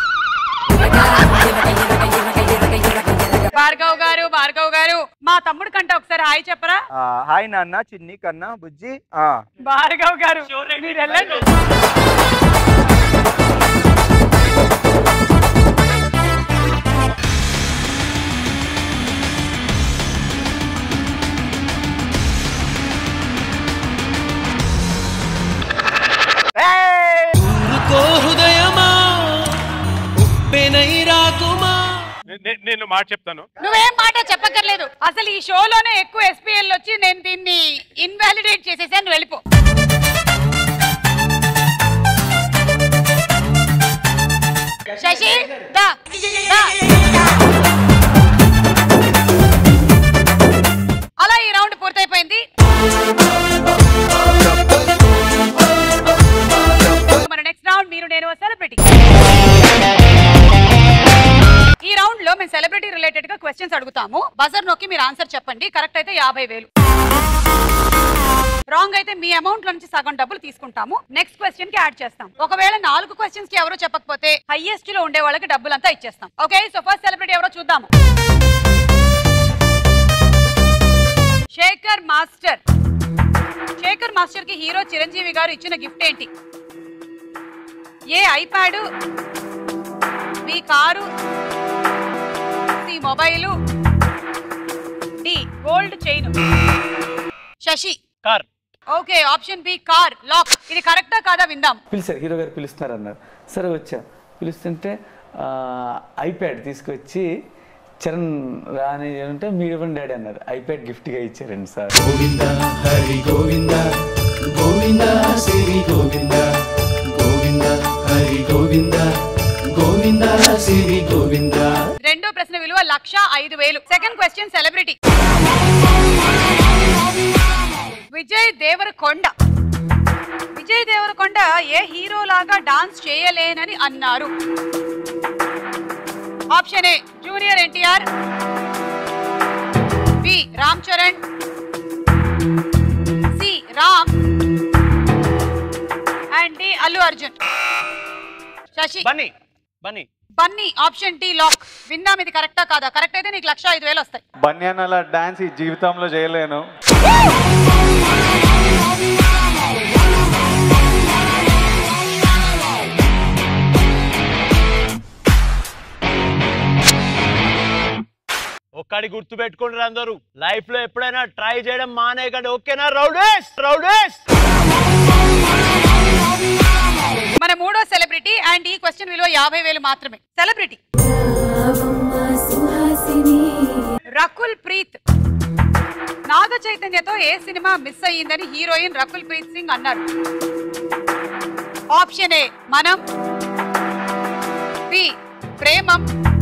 భార్గవ్ గారు భార్గవ్ గారు మా తమ్ముడు కంటే ఒకసారి హాయ్ చెప్పరా హాయ్ నాన్న చిన్ని కన్నా బుజ్జి ఆ భార్గవ్ గారు మీరు వెళ్ళండి ఊరుకో హృదయమా ఉప్పెనై రాకుమా నే- నేను మాట చెప్తాను నువ్వేం మాట చెప్పక్కర్లేదు అసలు ఈ షోలోనే ఎక్కువ ఎస్పీఎల్ వచ్చి నేను దీన్ని ఇన్వాలిడేట్ చేసేసాను వెళ్ళిపో శశి దా దా. అలా ఈ రౌండ్ పూర్తయిపోయింది మన నెక్స్ట్ రౌండ్ మీరు నేను సెలబ్రిటీ ఈ రౌండ్ లో మేము సెలబ్రిటీ రిలేటెడ్ గా క్వశ్చన్స్ అడుగుతాము బజర్ నొక్కి మీరు ఆన్సర్ చెప్పండి కరెక్ట్ అయితే యాభై వేలు రాంగ్ అయితే మీ అమౌంట్ లో నుంచి సగం డబ్బులు తీసుకుంటాము నెక్స్ట్ క్వశ్చన్ కి యాడ్ చేస్తాం ఒకవేళ నాలుగు క్వశ్చన్స్ కి ఎవరు చెప్పకపోతే హైయెస్ట్ లో ఉండే వాళ్ళకి డబ్బులంతా ఇచ్చేస్తాం ఓకే సో ఫస్ట్ సెలబ్రిటీ ఎవరో చూద్దాము శేఖర్ మాస్టర్ శేఖర్ మాస్టర్ కి హీరో చిరంజీవి గారు ఇచ్చిన గిఫ్ట్ ఏంటి A iPad B car C mobile D gold chain Sasi car okay option B car lock ఇది కరెక్టా కాదా విందాం పిలిచారు హీరో గారు పిలుస్తున్నారు అన్నారు సరే వచ్చా పిలుస్తుంటే ఐప్యాడ్ తీసుకొచ్చి చరణ్ రాని అంటే మీరు ఇవ్వండి డాడీ అన్నారు ఐప్యాడ్ గిఫ్ట్గా ఇచ్చారండి సార్ గోవింద హరి గోవింద గోవింద సిరి గోవింద గోవింద హరి గోవింద గోవింద సిరి గోవింద రెండో ప్రశ్న విలువ లక్ష ఐదు వేలు second question celebrity Vijay Devarakonda Vijay Devarakonda ఏ హీరో లాగా డాన్స్ చేయలేనని అన్నారు option A junior NTR B Ram Charan C Ram and D Allu Arjun Sasi Bunny Bunny Bunny option D lock విందాం ఇది కరెక్టా కాదా కరెక్ట్ అయితే నీకు లక్ష ఐదు వేలు వస్తాయి బన్యాన్ అలా డాన్స్ ఈ జీవితంలో చేయలేను ఒక్కడి గుర్తు పెట్టుకోండి అందరూ లైఫ్ లో ఎప్పుడైనా ట్రై చేయడం మానేయకండి ఓకేనా రౌడేస్ రౌడేస్ మన మూడో సెలబ్రిటీ అండ్ ఈ క్వశ్చన్ విలువ యాభై వేలు మాత్రమే సెలబ్రిటీ రకుల్ ప్రీత్ నాగ చైతన్యతో ఏ సినిమా మిస్ అయ్యిందని హీరోయిన్ రకుల్ ప్రీత్ సింగ్ అన్నారు ఆప్షన్ ఏ మనం B Premam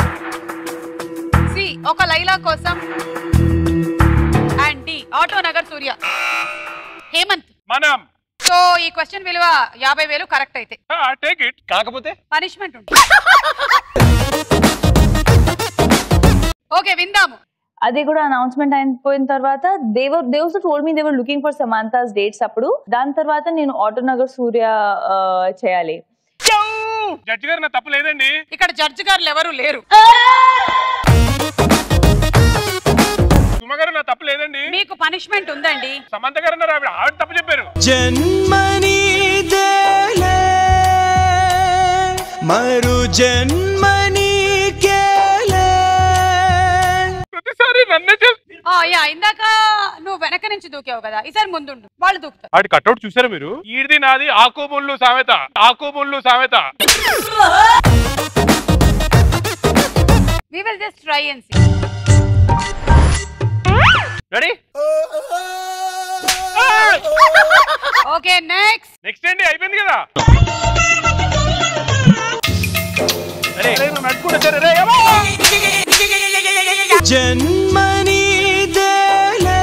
C Oka Laila Kosam and D Auto Nagar Surya Hemanth మనం సో ఈ క్వశ్చన్ విలువ యాభై వేలు కరెక్ట్ అయితే టేక్ ఇట్ కాకపోతే పనిష్మెంట్ ఉంటుంది ఓకే విందాము అది కూడా అనౌన్స్మెంట్ అయిపోయిన తర్వాత దేవర్ దేవస్ told me they were looking for Samantha's dates అప్పుడు దాని తర్వాత నేను ఆటోనగర్ సూర్య ఆ, చేయాలి జడ్జి గారు నా తప్పు లేదండి ఇక్కడ జడ్జి గారు ఎవరు లేరు సుమ గారు నా తప్పు లేదండి మీకు పనిష్మెంట్ ఉందండి సమంత గారు అన్నారు ఆవిడ ఆవిడ తప్పు చెప్పారు జన్మని దేలే మరు జన్మని కేలే ప్రతిసారి నన్నే చేస్తా ఆ, యా ఇందాక నువ్వు వెనక నుంచి దూకావు కదా ఈసారి ముందుండు వాళ్ళు దూకుతారు వాడి కట్అవుట్ చూసారా మీరు ఈడిది నాది ఆకు ముళ్ళు సామెత ఆకు ముళ్ళు సామెత we will just try and see ready okay next next ఏంటి అయిపోయింది కదా అరే నువ్వు నడుచుకుంటా సరే రే ఏమో. జన్మని దేలే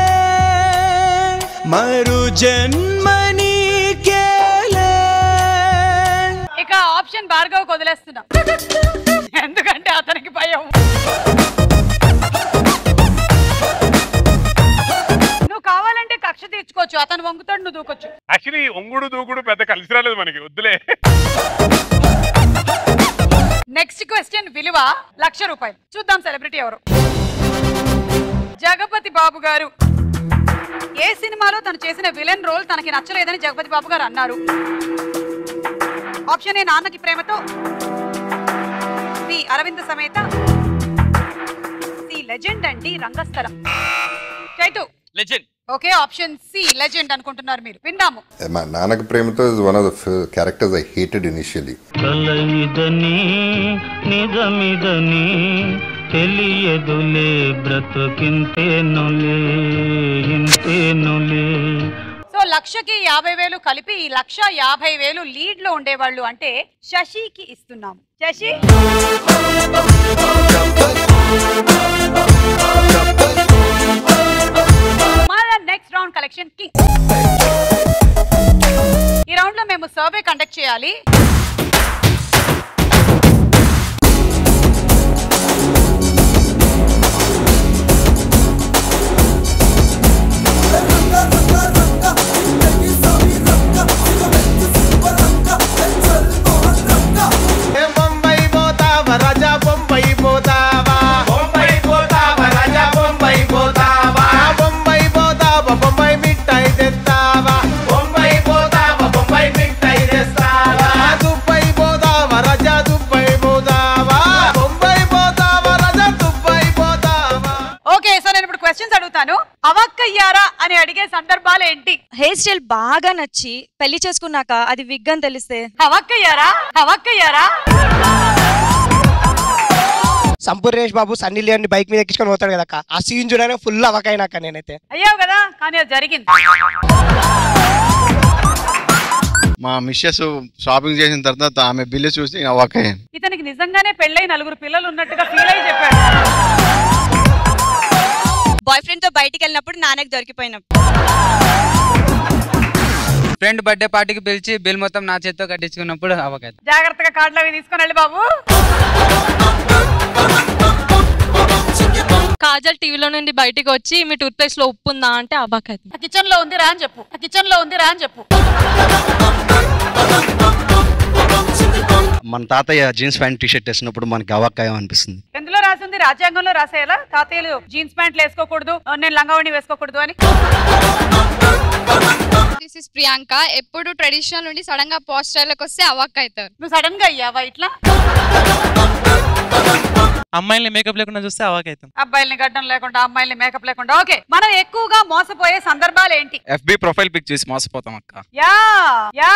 మరు జన్మని కేలే ఇక ఆప్షన్ భార్గవ్ వదిలేస్తున్నా ఎందుకంటే అతనికి భయం నువ్వు కావాలంటే కక్ష తీర్చుకోవచ్చు అతను వంగుతాడు నువ్వు దూకొచ్చు యాక్చువల్లీ ఒంగుడు దూకుడు పెద్ద కలిసి రాలేదు మనకి వద్దులే నెక్స్ట్ క్వశ్చన్ విలువ లక్ష రూపాయలు చూద్దాం సెలబ్రిటీ ఎవరు జగపతి బాబు గారు ఏ సినిమాలో తను చేసిన విలన్ రోల్ తనకి నచ్చలేదని జగపతి బాబు గారు అన్నారు ఆప్షన్ ఏ నాన్నకి ప్రేమతో బి అరవింద సమేత సి లెజెండ్ అండి Rangasthalam Chaitu legend okay option C legend అనుకుంటున్నారు మీరు విందాము మా Nannaku Prematho is one of the characters I hated initially కలయిదని నిజమిదని తెలియదులే బ్రతుకింతేనులే ఇంతేనులే సో లక్షకి యాభై వేలు కలిపి ఈ లక్ష యాభై వేలు లీడ్ లో ఉండేవాళ్ళు అంటే శశికి ఇస్తున్నాం శశి మన నెక్స్ట్ రౌండ్ కలెక్షన్ కి ఈ రౌండ్ లో మేము సర్వే కండక్ట్ చేయాలి బొంబాయి పోతావా రాజా బొంబాయి పోతావా బొంబాయి పోతావా రాజా బొంబాయి పోతావా బొంబాయి పోతావా బొంబాయి మిఠాయి తెస్తావా బొంబాయి పోతావా బొంబాయి మిఠాయి తెస్తావా దుబాయ్ పోతావా రాజా దుబాయ్ పోతావా బొంబాయి పోతావా రాజా దుబాయ్ పోతావా ఓకే సో నేను ఇప్పుడు క్వశ్చన్స్ అడుగుతాను అవక్కయ్యారా అని అడిగే సందర్భాలు ఏంటి హెయిర్ స్టైల్ బాగా నచ్చి పెళ్లి చేసుకున్నాక అది విగ్ అని తెలిస్తే అవక్కయ్యారా అవక్కయ్యారా Sampoornesh Babu Sunny Leone bike మీద ఎక్కించుకొని పోతాడు కదా ఆ సీన్ చూడగానే ఫుల్ అవకైనాక నేనైతే అయ్యావు కదా కానీ అది జరిగింది మా మిస్సెస్ షాపింగ్ చేసిన తర్వాత ఆమె బిల్లు చూసి నేను అవ్వకయ్యాను ఇతనికి నిజంగానే పెళ్ళై నలుగురు పిల్లలు ఉన్నట్టుగా ఫీల్ అయ్యి చెప్పాడు బాయ్ ఫ్రెండ్ తో బయటికి వెళ్ళినప్పుడు నాన్నకి దొరికిపోయినప్పుడు ఫ్రెండ్ బర్త్డే పార్టీకి పిలిచి బిల్ మొత్తం నా చేత్తో కట్టించుకున్నప్పుడు అవకాశం జాగ్రత్తగా కార్డులు అవి తీసుకొని వెళ్ళి బాబు కాజల్ టీవీలో నుండి బయటికి వచ్చి మీ టూత్ పేస్ట్ లో ఉప్పు ఉందా అంటే అబాకైతే ఆ కిచెన్ లో ఉంది రా అని చెప్పు ఆ కిచెన్ లో ఉంది రా అని చెప్పు మన తాతయ్య జీన్స్ ప్యాంట్ టీ షర్ట్ వేసినప్పుడు మనకి అవాక్కాయం అనిపిస్తుంది ఎందులో రాసింది రాజ్యాంగంలో రాసేయాలా తాతయ్యలు జీన్స్ ప్యాంట్లు వేసుకోకూడదు నేను లంగావణి వేసుకోకూడదు అని దిస్ ఇస్ ప్రియాంక ఎప్పుడు ట్రెడిషనల్ నుండి సడన్ గా పోస్టర్ లోకి వస్తే అవాక్ అవుతారు నువ్వు సడన్ గా అయ్యావా ఇట్లా అమ్మాయిల్ని మేకప్ లేకుండా చూస్తే అవాకైతాం అబ్బాయిల్ని గడ్డం లేకుండా అమ్మాయిల్ని మేకప్ లేకుండా ఓకే మనం ఎక్కువగా మోసపోయే సందర్భాలు ఏంటి ఎఫ్బి ప్రొఫైల్ పిక్ చూసి మోసపోతాం అక్క యా యా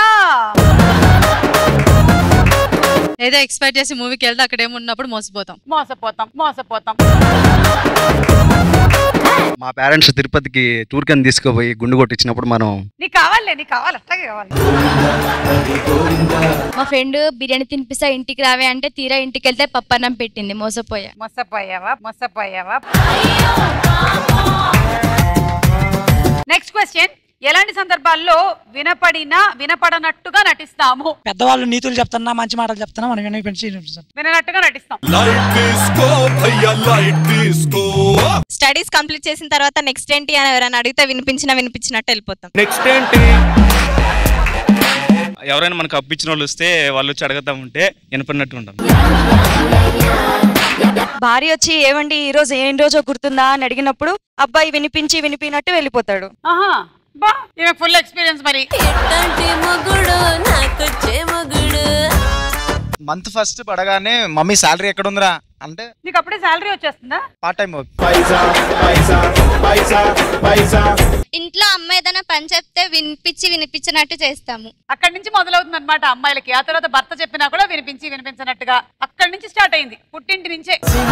ఏదో ఎక్స్పెక్ట్ చేసి మూవీకి వెళ్తే అక్కడ ఏమున్నప్పుడు మోసపోతాం మోసపోతాం మోసపోతాం మా పేరెంట్స్ తిరుపతికి టూర్ కింద తీసుకుపోయి గుండు కొట్టించినప్పుడు మనం నీకు కావాలే నీకు కావాలి అట్లాగే కావాలి మా ఫ్రెండ్ బిర్యానీ తినిపిస్తా ఇంటికి రావే అంటే తీరా ఇంటికి వెళ్తే పప్పన్నం పెట్టింది మోసపోయా మోసపోయావా మోసపోయావా నెక్స్ట్ క్వశ్చన్ ఎలాంటి సందర్భాల్లో వినపడినా వినపడనట్టుగా నటిస్తాము పెద్దవాళ్ళు నీతులు చెప్తున్నా మంచి మాటలు చెప్తున్నా మనం వినవి పెంచి విననట్టుగా నటిస్తాం లైట్ తీసుకో భయ్యా లైట్ తీసుకో స్టడీస్ కంప్లీట్ చేసిన తర్వాత నెక్స్ట్ ఏంటి అని ఎవరైనా అడిగితే వినిపించినా వినిపించినట్టు వెళ్ళిపోతాం నెక్స్ట్ ఏంటి ఎవరైనా మనకు అప్పించిన వాళ్ళు వస్తే వాళ్ళు వచ్చి అడగతా ఉంటే వినపడినట్టు ఉంటాం భార్య వచ్చి ఏమండి ఈ రోజు ఏం రోజో గుర్తుందా అని అడిగినప్పుడు అబ్బాయి వినిపించి వినిపినట్టు వెళ్ళిపోతాడు ఆహా బా ఈమె ఫుల్ ఎక్స్పీరియన్స్ మరి మొగుడు నాకొచ్చే మొగుడు మంత్ ఫస్ట్ పడగానే మమ్మీ శాలరీ ఎక్కడ ఉందిరా అంటే నీకు అప్పుడే శాలరీ వచ్చేస్తుందా పార్ట్ టైం ఇంట్లో అమ్మ ఏదైనా పని చెప్తే వినిపించి వినిపించినట్టు చేస్తాము అక్కడి నుంచి మొదలవుతుంది అనమాట అమ్మాయిలకి ఆ తర్వాత భర్త చెప్పినా కూడా వినిపించి వినిపించినట్టుగా అక్కడి నుంచి స్టార్ట్ అయింది పుట్టింటి నుంచే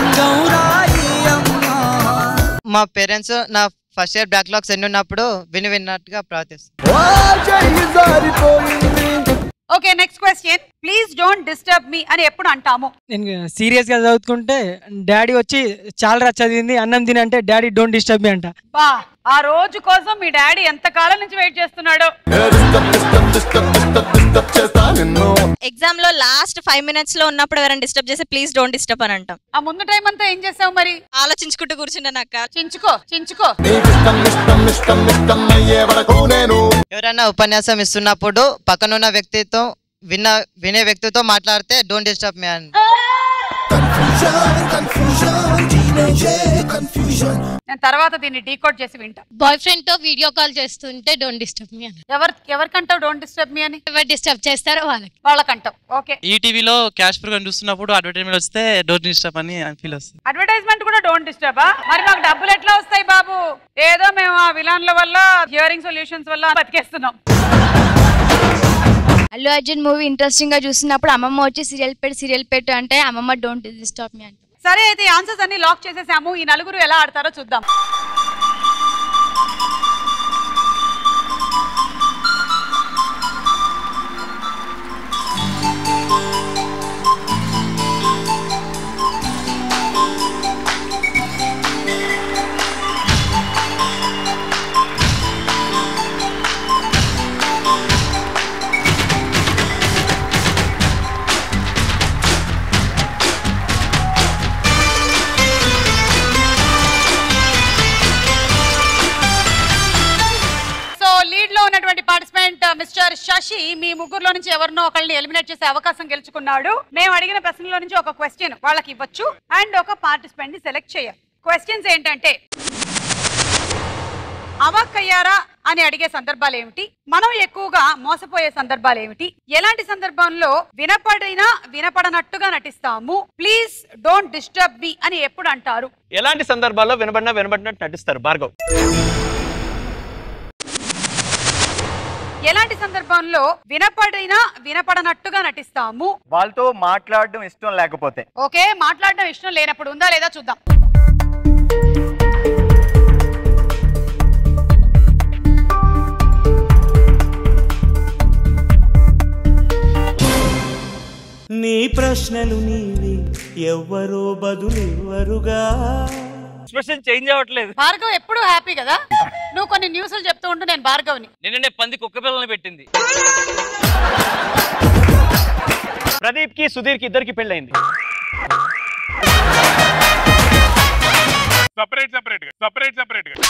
మా పేరెంట్స్ నా ఫస్ట్ ఇయర్ బ్యాక్లాగ్స్ ఎన్ని ఉన్నప్పుడు విని విన్నట్టుగా ప్రవర్తిస్తాను okay next question please don't disturb me అని ఎప్పుడు అంటాము నేను సీరియస్ గా చదువుకుంటే డాడీ వచ్చి చాలా చదివింది అన్నం తిని అంటే డాడీ డోంట్ డిస్టర్బ్ మీ అంట బా ఆ రోజు కోసం మీ డాడీ ఎంత కాలం నుంచి వెయిట్ చేస్తున్నాడో ఎగ్జామ్ లో లాస్ట్ ఫైవ్ మినిట్స్ లో ఉన్నప్పుడు ఎవరైనా డిస్టర్బ్ చేస్తే ప్లీజ్ డోంట్ డిస్టర్బ్ అని అంటాం ఆ ముందు టైం అంతా ఏం చేసావు మరి ఆలోచించుకుంటూ కూర్చుంటాను అక్క చించుకో చించుకో ఎవరైనా ఉపన్యాసం ఇస్తున్నప్పుడు పక్కనున్న వ్యక్తితో విన్న వినే వ్యక్తితో మాట్లాడితే డోంట్ డిస్టర్బ్ మీ అని నేను తర్వాత దీన్ని డీకోడ్ చేసి వింటా బాయ్ ఫ్రెండ్ తో వీడియో కాల్ చేస్తుంటే డోంట్ డిస్టర్బ్ మీ అని ఎవరు ఎవరికంటావు డోంట్ డిస్టర్బ్ మీ అని ఎవరు డిస్టర్బ్ చేస్తారో వాళ్ళకి వాళ్ళకంటావు ఓకే ఈ టీవీలో క్యాష్ ప్రోగ్రామ్ చూస్తున్నప్పుడు అడ్వర్టైజ్మెంట్ వస్తే డోంట్ డిస్టర్బ్ అని ఫీల్ వస్తుంది అడ్వర్టైజ్మెంట్ కూడా డోంట్ డిస్టర్బా మరి మాకు డబ్బులు ఎట్లా వస్తాయి బాబు ఏదో మేము ఆ విలాన్ల వల్ల హియరింగ్ సొల్యూషన్స్ వల్ల బతికేస్తున్నాం అల్లు అర్జున్ మూవీ ఇంట్రెస్టింగ్ గా చూసినప్పుడు అమ్మమ్మ వచ్చి సీరియల్ పెట్టు సీరియల్ పెట్టు అంటే అమ్మమ్మ డోంట్ డిస్టర్బ్ మీ అంటే సరే అయితే ఆన్సర్స్ అన్ని లాక్ చేసేసాము ఈ నలుగురు ఎలా ఆడతారో చూద్దాం సో లీడ్ లో ఉన్నటువంటి పార్టిసిపెంట్ మిస్టర్ శశి మీ ముగ్గురులో నుంచి ఎవరినో ఒకళ్ళని ఎలిమినేట్ చేసే అవకాశం గెలుచుకున్నాడు మేము అడిగిన ప్రశ్నలో నుంచి ఒక క్వశ్చన్ వాళ్ళకి ఇవ్వచ్చు అండ్ ఒక పార్టిసిపెంట్ ని సెలెక్ట్ చేయాలి క్వశ్చన్స్ ఏంటంటే అవాక్కయ్యారా అని అడిగే సందర్భాలు ఏమిటి మనం ఎక్కువగా మోసపోయే సందర్భాలు ఏమిటి ఎలాంటి సందర్భంలో వినపడినా వినపడనట్టుగా నటిస్తాము ప్లీజ్ డోంట్ డిస్టర్బ్ మీ అని ఎప్పుడు అంటారు ఎలాంటి సందర్భాల్లో వినబడినా వినబడినట్టు నటిస్తారు భార్గవ్ ఎలాంటి సందర్భంలో వినపడినా వినపడనట్టుగా నటిస్తాము వాళ్ళతో మాట్లాడడం ఇష్టం లేకపోతే ఓకే మాట్లాడడం ఇష్టం లేనప్పుడు ఉందా లేదా చూద్దాం నీ ప్రశ్నలు నీవి ఎవ్వరో బదులెవ్వరుగా ఎక్స్ప్రెషన్ చేంజ్ అవ్వట్లేదు భార్గవ్ ఎప్పుడు హ్యాపీ కదా నువ్వు కొన్ని న్యూస్లు చెప్తూ ఉంటూ నేను భార్గవ్ని నిన్ననే పంది కుక్క పిల్లల్ని పెట్టింది ప్రదీప్ కి సుధీర్ కి ఇద్దరికి పెళ్ళైంది సపరేట్ సపరేట్ గా సపరేట్ సపరేట్ గా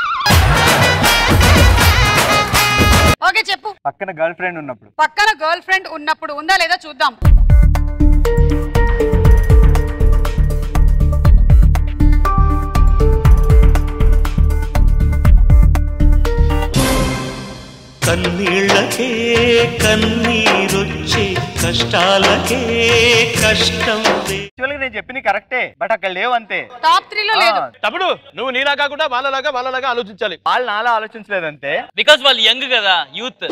ఓకే చెప్పు పక్కన గర్ల్ ఫ్రెండ్ ఉన్నప్పుడు పక్కన గర్ల్ ఫ్రెండ్ ఉన్నప్పుడు ఉందా లేదా చూద్దాం కన్నీళ్ళకే కన్నీరొచ్చే కష్టాలకే కష్టం యాక్చువల్గా నేను చెప్పింది కరెక్టే బట్ అక్కడ లేవు అంతే టాప్ త్రీలో లేదు తమ్ముడు నువ్వు నీలా కాకుండా వాళ్ళలాగా వాళ్ళలాగా ఆలోచించాలి వాళ్ళు నాలా ఆలోచించలేదు అంతే బికాస్ వాళ్ళు యంగ్ కదా యూత్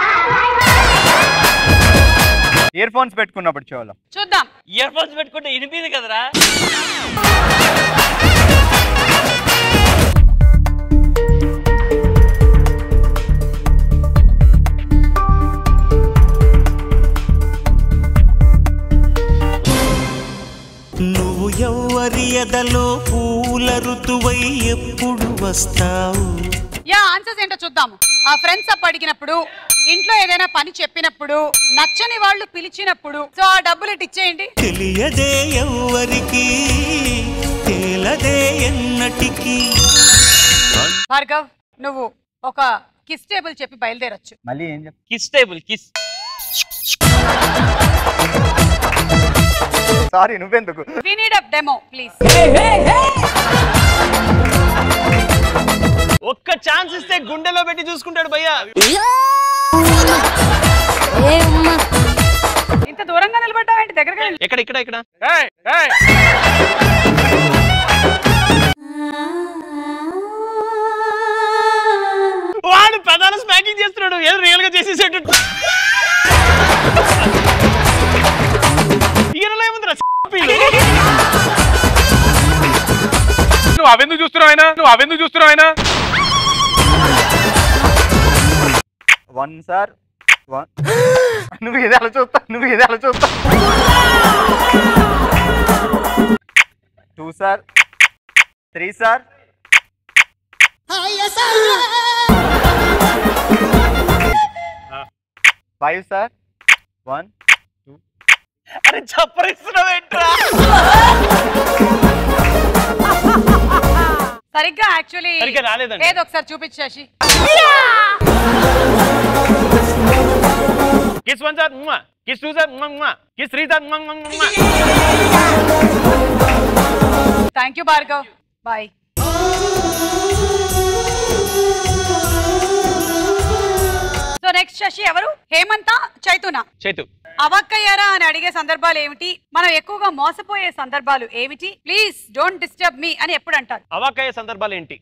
ఇయర్ ఫోన్స్ పెట్టుకున్నప్పుడు చెవులో చూద్దాం ఇయర్ ఫోన్స్ పెట్టుకుంటే వినిపింది కదరా నువ్వు ఎవ్వరి ఎదలో పూల ఋతువై ఎప్పుడు వస్తావు యా ఆన్సర్స్ ఏంటో చూద్దాము ఆ ఫ్రెండ్స్ అప్ అడిగినప్పుడు ఇంట్లో ఏదైనా పని చెప్పినప్పుడు నచ్చని వాళ్ళు పిలిచినప్పుడు సో ఆ డబ్బులు ఇటు ఇచ్చేయండి తెలియదే ఎవ్వరికి తేలదే ఎన్నటికి భార్గవ్ నువ్వు ఒక కిస్ టేబుల్ చెప్పి బయలుదేరొచ్చు మళ్ళీ ఏం చెప్ కిస్ టేబుల్ కిస్ సారీ నువ్వెందుకు we need a demo please ఒక్క ఛాన్స్ ఇస్తే గుండెలో పెట్టి చూసుకుంటాడు భయ్యా ఇంత దూరంగా నిలబడ్డావేంటి దగ్గరగా నిలబడ్డావా? ఎక్కడ ఇక్కడ ఇక్కడ ఏయ్, ఏయ్. వాడు పెదాల స్మాకింగ్ చేస్తున్నాడు ఏదో రియల్ గా చేసేసేటట్టు ఈయనలో ఏముందిరా పీలు? నువ్వు అవెందుకు చూస్తున్నావు ఆయన నువ్వు అవెందుకు చూస్తున్నావు ఆయన వన్ సార్ వన్ నువ్వు ఇది అలా చూస్తా నువ్వు ఇది అలా చూస్తా two sir three sir five sir one అరే చప్పరిస్తున్నావు ఏంట్రా సరిగ్గా యాక్చువల్లీ సరిగ్గా రాలేదండి. ఏదో ఒకసారి చూపించేసి kiss one sir kiss two sir kiss three sir thank you Bhargav boy so next Sasi ఎవరు హేమంత చైతున చేతు అవక్కయ్యారా అని అడిగే సందర్భాలు ఏమిటి మనం ఎక్కువగా మోసపోయే సందర్భాలు ఏమిటి ప్లీజ్ డోంట్ డిస్టర్బ్ మీ అని ఎప్పుడు అంటారు అవాకయ్యే సందర్భాలు ఏంటి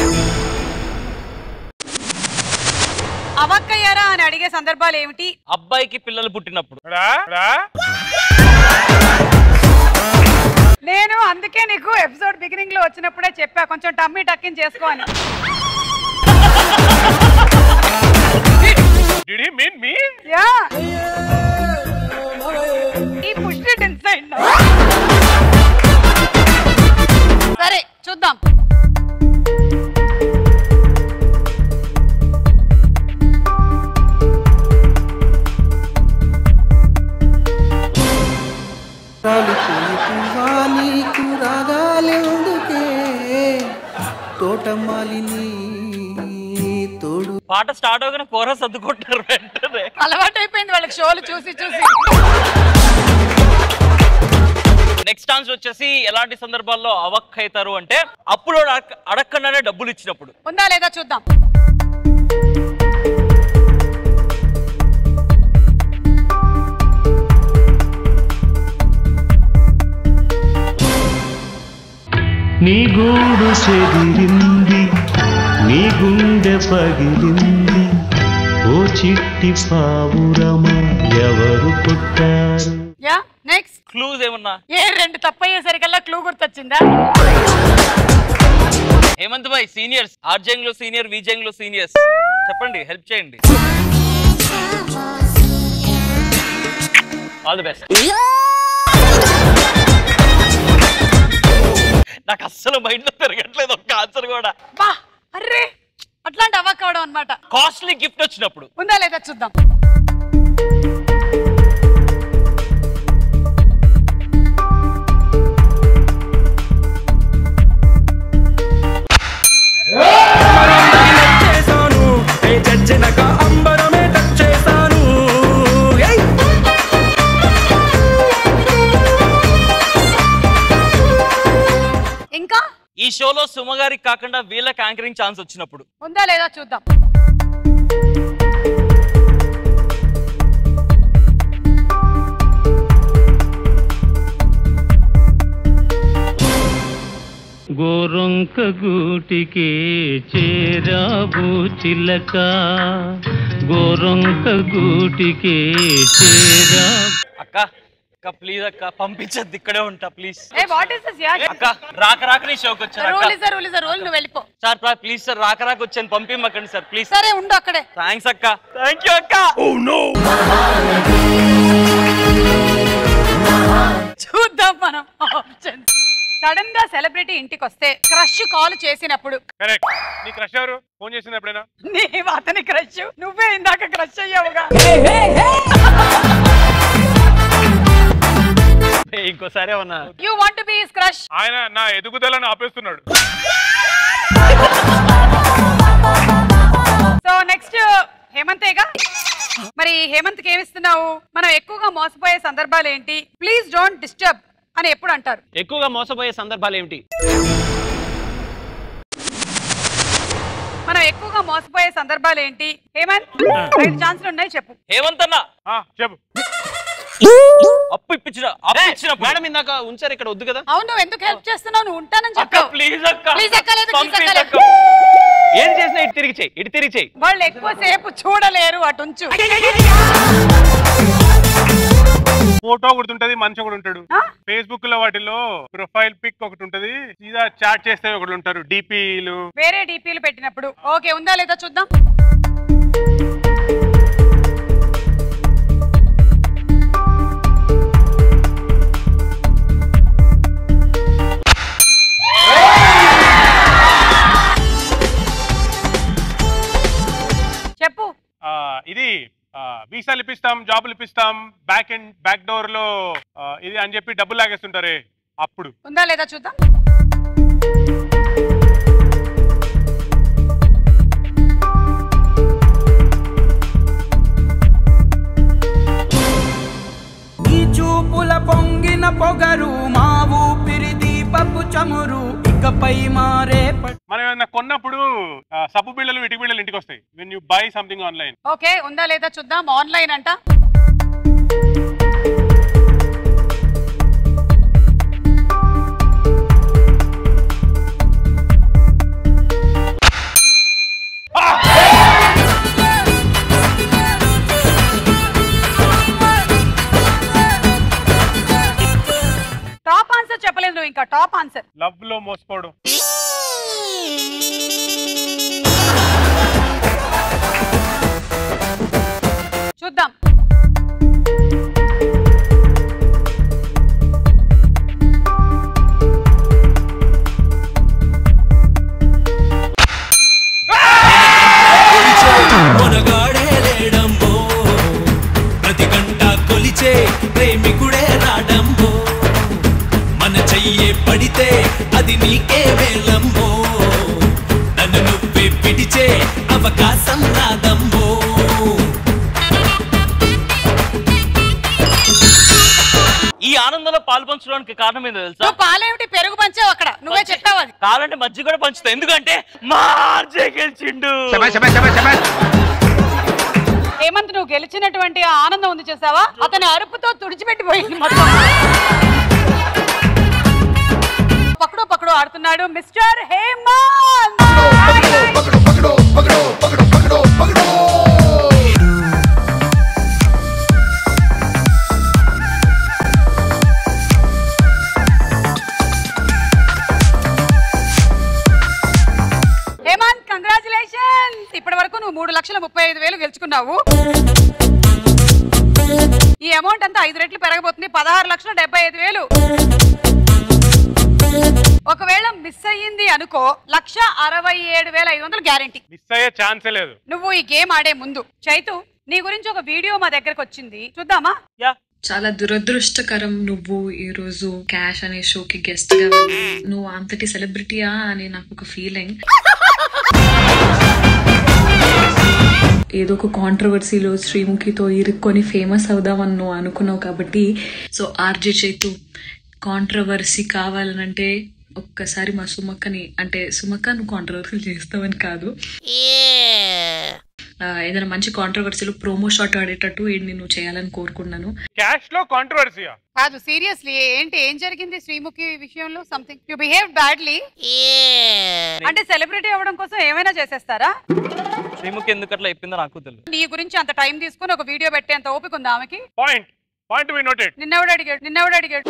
అవక్కయ్యారా అని అడిగే సందర్భాలు ఏమిటి అబ్బాయికి పిల్లలు పుట్టినప్పుడు నేను అంది ఎపిసోడ్ బిగినింగ్ లో వచ్చినప్పుడే చెప్పా కొంచెం టమ్మీ టక్కిన్ చేసుకో అని Did he mean me? Yeah ఈ పుష్టి ఇన్సైడ్ సరే చూద్దాం రాలిపోయి పువ్వా నీకు రాగాలెందుకే తోటమాలిని తోడు పాట స్టార్ట్ అవగానే కోరస్ సర్దుకుంటారు వెంటనే అలవాటు అయిపోయింది వాళ్ళకి షోలు చూసి చూసి నెక్స్ట్ ఆన్సర్ వచ్చేసి ఎలాంటి సందర్భాల్లో అవక్ అవుతారు అంటే అప్పులో అడక్క- అడగకుండానే డబ్బులు ఇచ్చినప్పుడు ఉందా లేదా చూద్దాం నీ గూడు చెదిరింది నీ గుండె పగిలింది ఓ చిట్టి పావురమ ఎవరు పుట్టారు యా నెక్స్ట్ క్లూజ్ ఏమన్నా ఏ రెండు తప్పయ్యేసరికల్లా క్లూ గుర్తొచ్చిందా హేమంత్ భాయ్ సీనియర్స్ ఆర్జంగ్ లో సీనియర్ విజంగ్ లో సీనియర్స్ చెప్పండి హెల్ప్ చేయండి ఆల్ ది బెస్ట్ నాకు అస్సలు మైండ్ లో తిరగట్లేదు ఒక్క ఆన్సర్ కూడా బా అర్రే అట్లాంటి అవ్వక అవడం అనమాట కాస్ట్లీ గిఫ్ట్ వచ్చినప్పుడు ఉందా లేదా చూద్దాం చేశాను ఏ చచ్చినక అంబరమే టచ్ చేశాను ఏయ్! ఇంకా ఈ షోలో సుమ గారికి కాకుండా వీళ్ళకి యాంకరింగ్ ఛాన్స్ వచ్చినప్పుడు ఉందా లేదా చూద్దాం గోరొంక గూటికి చేరావు చిలక గోరొంక గూటికి చేరా అక్క అక్క ప్లీజ్ అక్క పంపించద్దు ఇక్కడే ఉంటా ప్లీజ్ ఏ వాట్ ఇస్ దిస్ యా అక్క రాక రాక నీ షోకి వచ్చాను రూల్ అక్క ఇస్ రూల్ ఇస్ రూల్ నువ్వు వెళ్ళిపో సార్ ప్లీజ్ సార్ రాక రాక వచ్చాను పంపిమ్మకండి సార్ ప్లీజ్ సరే ఉండు అక్కడే థ్యాంక్స్ అక్క థ్యాంక్ యూ అక్క ఓ నో చూద్దాం మనం ఆప్షన్స్ సడన్ గా సెలబ్రిటీ ఇంటికి వస్తే క్రష్ కాల్ చేసినప్పుడు కరెక్ట్ నీ క్రష్ ఎవరు ఫోన్ చేసింది ఎప్పుడైనా నీవు అతని క్రష్ నువ్వే ఇందాక క్రష్ అయ్యావుగా ఇంకోసారి ఏమన్నా you want be his crush ఆయన నా ఎదుగుదలను ఆపేస్తున్నాడు సో నెక్స్ట్ హేమంతేగా మరి హేమంత్కి ఏమిస్తున్నావు మనం ఎక్కువగా మోసపోయే సందర్భాలు ఏంటి ప్లీజ్ డోంట్ డిస్టర్బ్ అని ఎప్పుడు అంటారు ఎక్కువగా మోసపోయే సందర్భాలు ఏమిటి మనం ఎక్కువగా మోసపోయే సందర్భాలు ఏంటి హేమంత్ ఐదు ఛాన్సులు ఉన్నాయి చెప్పు హేమంత్ అన్న చెప్పు అప్పు ఇప్పించిన అప్పు ఇచ్చిన మేడం ఇందాక ఉంచారు ఇక్కడ వద్దు కదా అవును నువ్వు ఎందుకు హెల్ప్ చేస్తున్నావు నువ్వు ఉంటానని అక్క చెప్పావు ప్లీజ్ అక్క ప్లీజ్ ఎక్కలేదు ప్లీజ్ పంపించు ఎక్కలేదు అక్క. ఏం చేసినా ఇటు తిరిగి చేయి ఇటు తిరిగి చేయి వాళ్ళు ఎక్కువసేపు చూడలేరు అటుంచు ఫోటో ఒకటి ఉంటది మనిషి ఒకటి ఉంటాడు ఫేస్బుక్ లో వాటిలో ప్రొఫైల్ పిక్ ఒకటి ఉంటది సీదా చాట్ చేస్తే ఒకటి ఉంటారు డిపిలు వేరే డిపిలు పెట్టినప్పుడు ఓకే ఉందా లేదా చూద్దాం చెప్పు ఇది ఆ, వీసాలు ఇప్పిస్తాం జాబులు ఇప్పిస్తాం బ్యాక్ అండ్ బ్యాక్ డోర్ లో ఆ, ఇది అని చెప్పి డబ్బులు లాగేస్తుంటారే అప్పుడు ఉందా లేదా చూద్దాం నీ చూపుల పొంగిన పొగరు మా ఊపిరి దీపపు చమురు ఇకపై మారే ప- మనం ఏమైనా కొన్నప్పుడు ఆ, సబ్బు బిళ్ళలు ఇటుక బిళ్ళలు ఇంటికి వస్తాయి when you buy something online okay ఉందా లేదా చూద్దాం ఆన్లైన్ అంట టాప్ ఆన్సర్ చెప్పలేదు ఆగలేదు నువ్వు ఇంకా టాప్ ఆన్సర్ లవ్ లో మోసపోవడం చూద్దాం మొనగాడే లేడంబో ప్రతి గంట కొలిచే ప్రేమికుడే రాడంబో మన చెయ్యే పడితే అది నీకే వేలంబో నన్ను నువ్వే పిడిచే అవకాశం రాదంబో ఈ ఆనందంలో పాల్పంచడానికి కారణం ఏందో తెలుసా నువ్వు పాలేమిటి పెరుగు పంచావు అక్కడ నువ్వే చెప్పావు అది కావాలంటే మజ్జిగ కూడా పంచుతా ఎందుకంటే మార్జే గెలిచిండు హేమంత్ నువ్వు గెలిచినటువంటి ఆ ఆనందం ఉంది చూసావా అతని అరుపుతో తుడిచిపెట్టిపోయింది మొత్తం పక్కడో పక్కడో ఆడుతున్నాడు మిస్టర్ హేమంత్ హేమంత్ కంగ్రాచులేషన్స్ ఇప్పటి వరకు నువ్వు మూడు లక్షల ముప్పై ఐదు వేలు గెలుచుకున్నావు ఈ అమౌంట్ అంతా ఐదు రెట్లు పెరగబోతుంది పదహారు లక్షల డెబ్బై ఐదు వేలు ఒకవేళ మిస్ అయ్యింది అనుకో లక్ష అరవై ఏడు వేల ఐదు వందలు గ్యారంటీ మిస్ అయ్యే ఛాన్సే లేదు నువ్వు ఈ గేమ్ ఆడే ముందు చైతు నీ గురించి ఒక వీడియో మా దగ్గరకు వచ్చింది చూద్దామా చాలా దురదృష్టకరం నువ్వు ఈ రోజు క్యాష్ అనే షోకి గెస్ట్ గా వెళ్ళి నువ్వు అంతటి సెలబ్రిటీయా అని నాకు ఒక ఫీలింగ్ ఏదో ఒక కాంట్రవర్సీలో శ్రీముఖితో ఇరుక్కొని ఫేమస్ అవుదామని నువ్వు అనుకున్నావు కాబట్టి సో ఆర్జే చైతు కాంట్రవర్సీ కావాలనంటే ఒక్కసారి మా సుమక్కని అంటే సుమక్క నువ్వు కాంట్రవర్సీలు చేస్తావని కాదు ఆ, ఏదైనా మంచి కాంట్రవర్సీలో ప్రోమో షాట్ ఆడేటట్టు ఏంటి నువ్వు చేయాలని కోరుకున్నాను క్యాష్ లో కాంట్రవర్సీయా కాదు సీరియస్లీ ఏంటి ఏం జరిగింది శ్రీముఖి విషయంలో సంథింగ్ యు బిహేవ్ బ్యాడ్లీ అంటే సెలబ్రిటీ అవ్వడం కోసం ఏమైనా చేసేస్తారా శ్రీముఖి ఎందుకు అట్లా చెప్పిందో నాకు తెలియదు నీ గురించి అంత టైం తీసుకుని ఒక వీడియో పెట్టేంత ఓపిక ఉందా ఆమెకి పాయింట్ పాయింట్ బి నోటెడ్ నిన్నెవడు అడిగాడు నిన్నెవడు అడిగాడు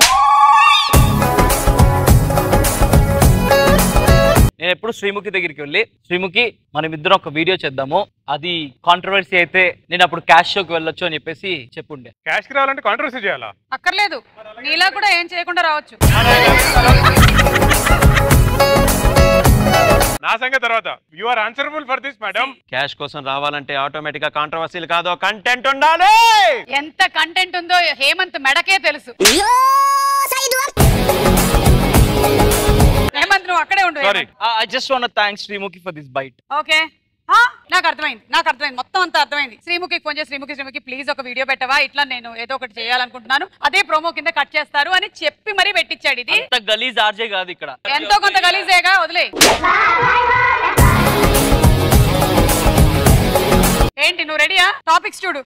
నేను ఎప్పుడు శ్రీముఖి దగ్గరికి వెళ్ళి శ్రీముఖి మనం ఇద్దరం ఒక వీడియో చేద్దాము అది కాంట్రవర్సీ అయితే నేను అప్పుడు క్యాష్ షోకి వెళ్ళొచ్చు అని చెప్పేసి చెప్పుండే క్యాష్ కి రావాలంటే కాంట్రవర్సీ చేయాలా అక్కర్లేదు నీలా కూడా ఏం చేయకుండా రావచ్చు నా సంగతి తర్వాత you are answerable for this madam cash కోసం రావాలంటే ఆటోమేటిక్ గా కాంట్రవర్సీలు కాదు కంటెంట్ ఉండాలి ఎంత కంటెంట్ ఉందో హేమంత్ మెడకే తెలుసు హేమంత్ నువ్వు అక్కడే ఉండు sorry I just want thanks Sreemukhi for this bite okay ఆ, నాకు అర్థమైంది నాకు అర్థమైంది మొత్తం అంతా అర్థమైంది శ్రీముఖికి ఫోన్ చేసి శ్రీముఖి శ్రీముఖి ప్లీజ్ ఒక వీడియో పెట్టవా ఇట్లా నేను ఏదో ఒకటి చేయాలనుకుంటున్నాను అదే ప్రోమో కింద కట్ చేస్తారు అని చెప్పి మరీ పెట్టించాడు ఇది అంత గలీజ్ ఆర్జే కాదు ఇక్కడ ఎంతో కొంత గలీజేగా వదిలే ఏంటి నువ్వు రెడీయా టాపిక్స్ చూడు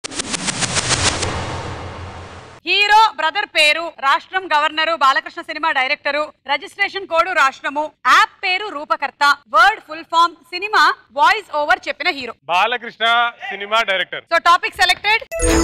హీరో బ్రదర్ పేరు రాష్ట్రం గవర్నరు బాలకృష్ణ సినిమా డైరెక్టరు రిజిస్ట్రేషన్ కోడ్ రాష్ట్రము యాప్ పేరు రూపకర్త వర్డ్ ఫుల్ ఫామ్ సినిమా వాయిస్ ఓవర్ చెప్పిన హీరో బాలకృష్ణ సినిమా director so topic selected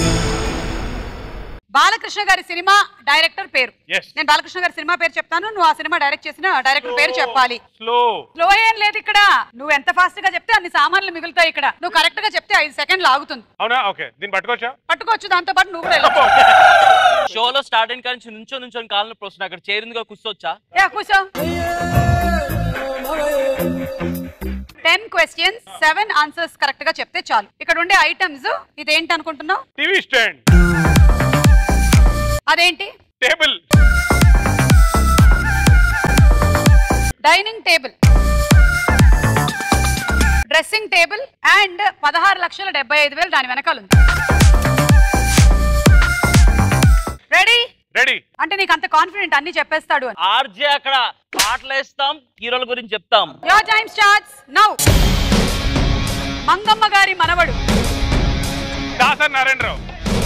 Balakrishna గారి సినిమా డైరెక్టర్ పేరు Yes. నేను బాలకృష్ణ గారి సినిమా పేరు చెప్తాను నువ్వు ఆ సినిమా డైరెక్ట్ చేసిన డైరెక్టర్ పేరు చెప్పాలి స్లో స్లో ఏం లేదు ఇక్కడ నువ్వు ఎంత ఫాస్ట్ గా చెప్తే అన్ని సామాన్లు మిగులుతాయి ఇక్కడ నువ్వు కరెక్ట్ గా చెప్తే ఐదు సెకండ్లు ఆగుతుంది అవునా ఓకే దీన్ని పట్టుకోవచ్చా పట్టుకోవచ్చు దాంతో పాటు నువ్వు కూడా వెళ్ళొచ్చు. షోలో స్టార్ట్ అయిన కానీ నుంచో నుంచొని కాళ్ళ నొప్పి వస్తుంది అక్కడ చేరిందిగా కూర్చోవచ్చా యా కూర్చో ten questions seven answers correct గా చెప్తే చాలు ఇక్కడ ఉండే ఐటమ్స్ ఇదేంటి అనుకుంటున్నావు టీవీ స్టాండ్ అదేంటి table dining table dressing table and పదహారు లక్షల డెబ్బై ఐదు వేలు దాని వెనకాల ఉంది రెడీ రెడీ అంటే నీకు అంత కాన్ఫిడెంట్ అన్ని చెప్పేస్తాడు అని ఆర్జే అక్కడ పాటలు వేస్తాం హీరోల గురించి చెప్తాం your time starts now Mangamma Gari Manavadu Dasari Narayana Rao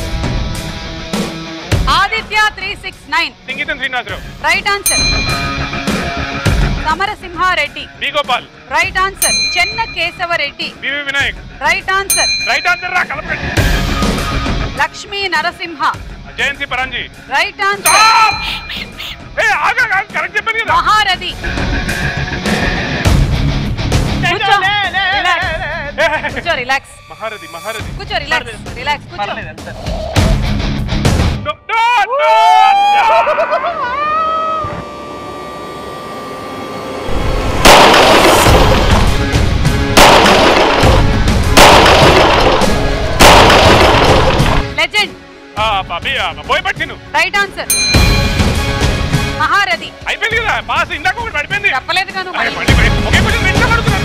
Aditya three six nine Singeetham Srinivasa Rao right answer Samarasimha Reddy B Gopal right answer Chenna Kesava Reddy B V Vinayak right answer right answer రా కలపండి లక్ష్మీ నరసింహ జయంతి పరంజీ రైట్ ఆన్సర్ ఏ ఆగా కరెక్ట్ చెప్పాను కదా మహారథి కూర్చో Relax. కూర్చో రిలాక్స్ మహారథి మహారథి కూర్చో రిలాక్స్ రిలాక్స్ కూర్చో లెజెండ్ పోయపట్టి నువ్వు రైట్ ఆన్సర్ మహారథి అయిపోయింది కదా పాస్ ఇందాక ఒకటి పడిపోయింది చెప్పలేదు కాను అరే, పడి, పడి. ఒకే కొంచెం వెంటనే పడుతున్నాను.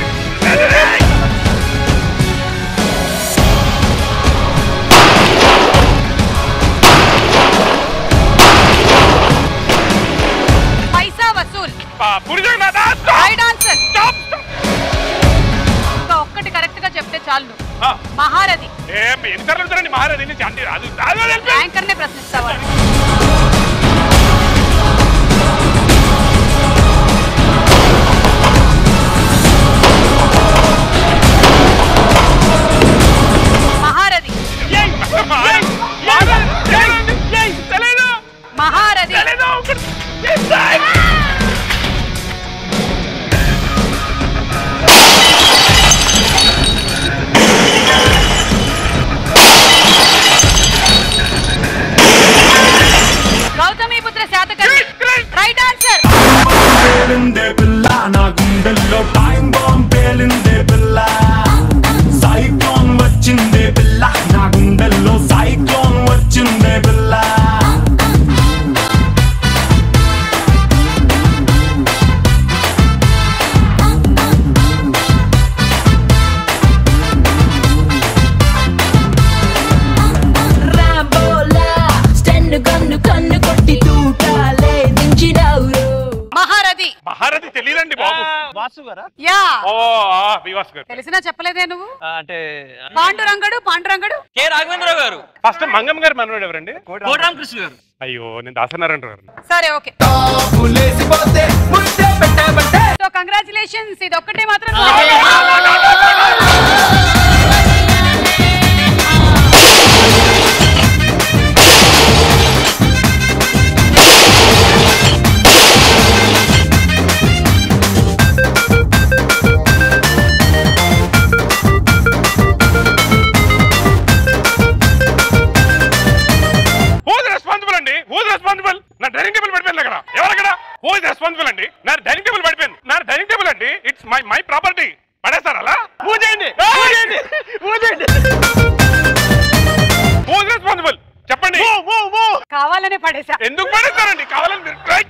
పైసా వసూల్ ఆ, పూరి జగన్నాథ రైట్ ఆన్సర్ ఇంకా ఒక్కటి కరెక్ట్ గా చెప్తే చాలు నువ్వు. ఆ. మహారథి ఏం ఎన్నిసార్లు అడుగుతారండి మహారథి నుంచి అంటే రాదు రాదు అని తెలిపి. యాంకర్ నే ప్రశ్నిస్తావా మహారథి తెలీదు. మహారథి తెలీదు. ఒకటి. గౌతమి పుత్ర శాతకర్ణి రైట్ ఆన్సర్ పేలిందే పిల్ల నా గుండెల్లో టైం బాంబ్ పేలిందే పిల్ల సైక్లోన్ వచ్చిందే పిల్ల నా గుండెల్లో సైక్లోన్ వచ్చిందే పిల్ల రాంబోలా స్టెన్ కన్ను కన్ను కొట్టి తూటాలే దించినవురు మహారథి మహారథి తెలియదండి బాబు వాసు గారా యా ఓ ఆ, వివాస్ గారు తెలిసినా చెప్పలేదే నువ్వు అంటే పాండురంగడు పాండురంగడు కే రాఘవేంద్ర గారు ఫస్ట్ మంగమ్మ గారు మనోడు ఎవరండి కోటరామకృష్ణ గారు అయ్యో నేను దాసనారాయణ గారు సరే ఓకే సో కంగ్రాచులేషన్స్ ఇది ఒక్కటే మాత్రం హూజ్ రెస్పాన్సిబుల్ అండి హూజ్ రెస్పాన్సిబుల్ నా డైనింగ్ టేబుల్ పడిపోయింది అక్కడ ఎవరక్కడ హూజ్ రెస్పాన్సిబుల్ అండి నా డైనింగ్ టేబుల్ పడిపోయింది నా డైనింగ్ టేబుల్ అండి ఇట్స్ మై మై ప్రాపర్టీ పడేస్తారు అలా పూజేయండి పూజేయండి పూజేయండి హూజ్ రెస్పాన్సిబుల్ చెప్పండి కావాలనే పడేసా ఎందుకు పడేస్తారండి కావాలని మీరు ట్రై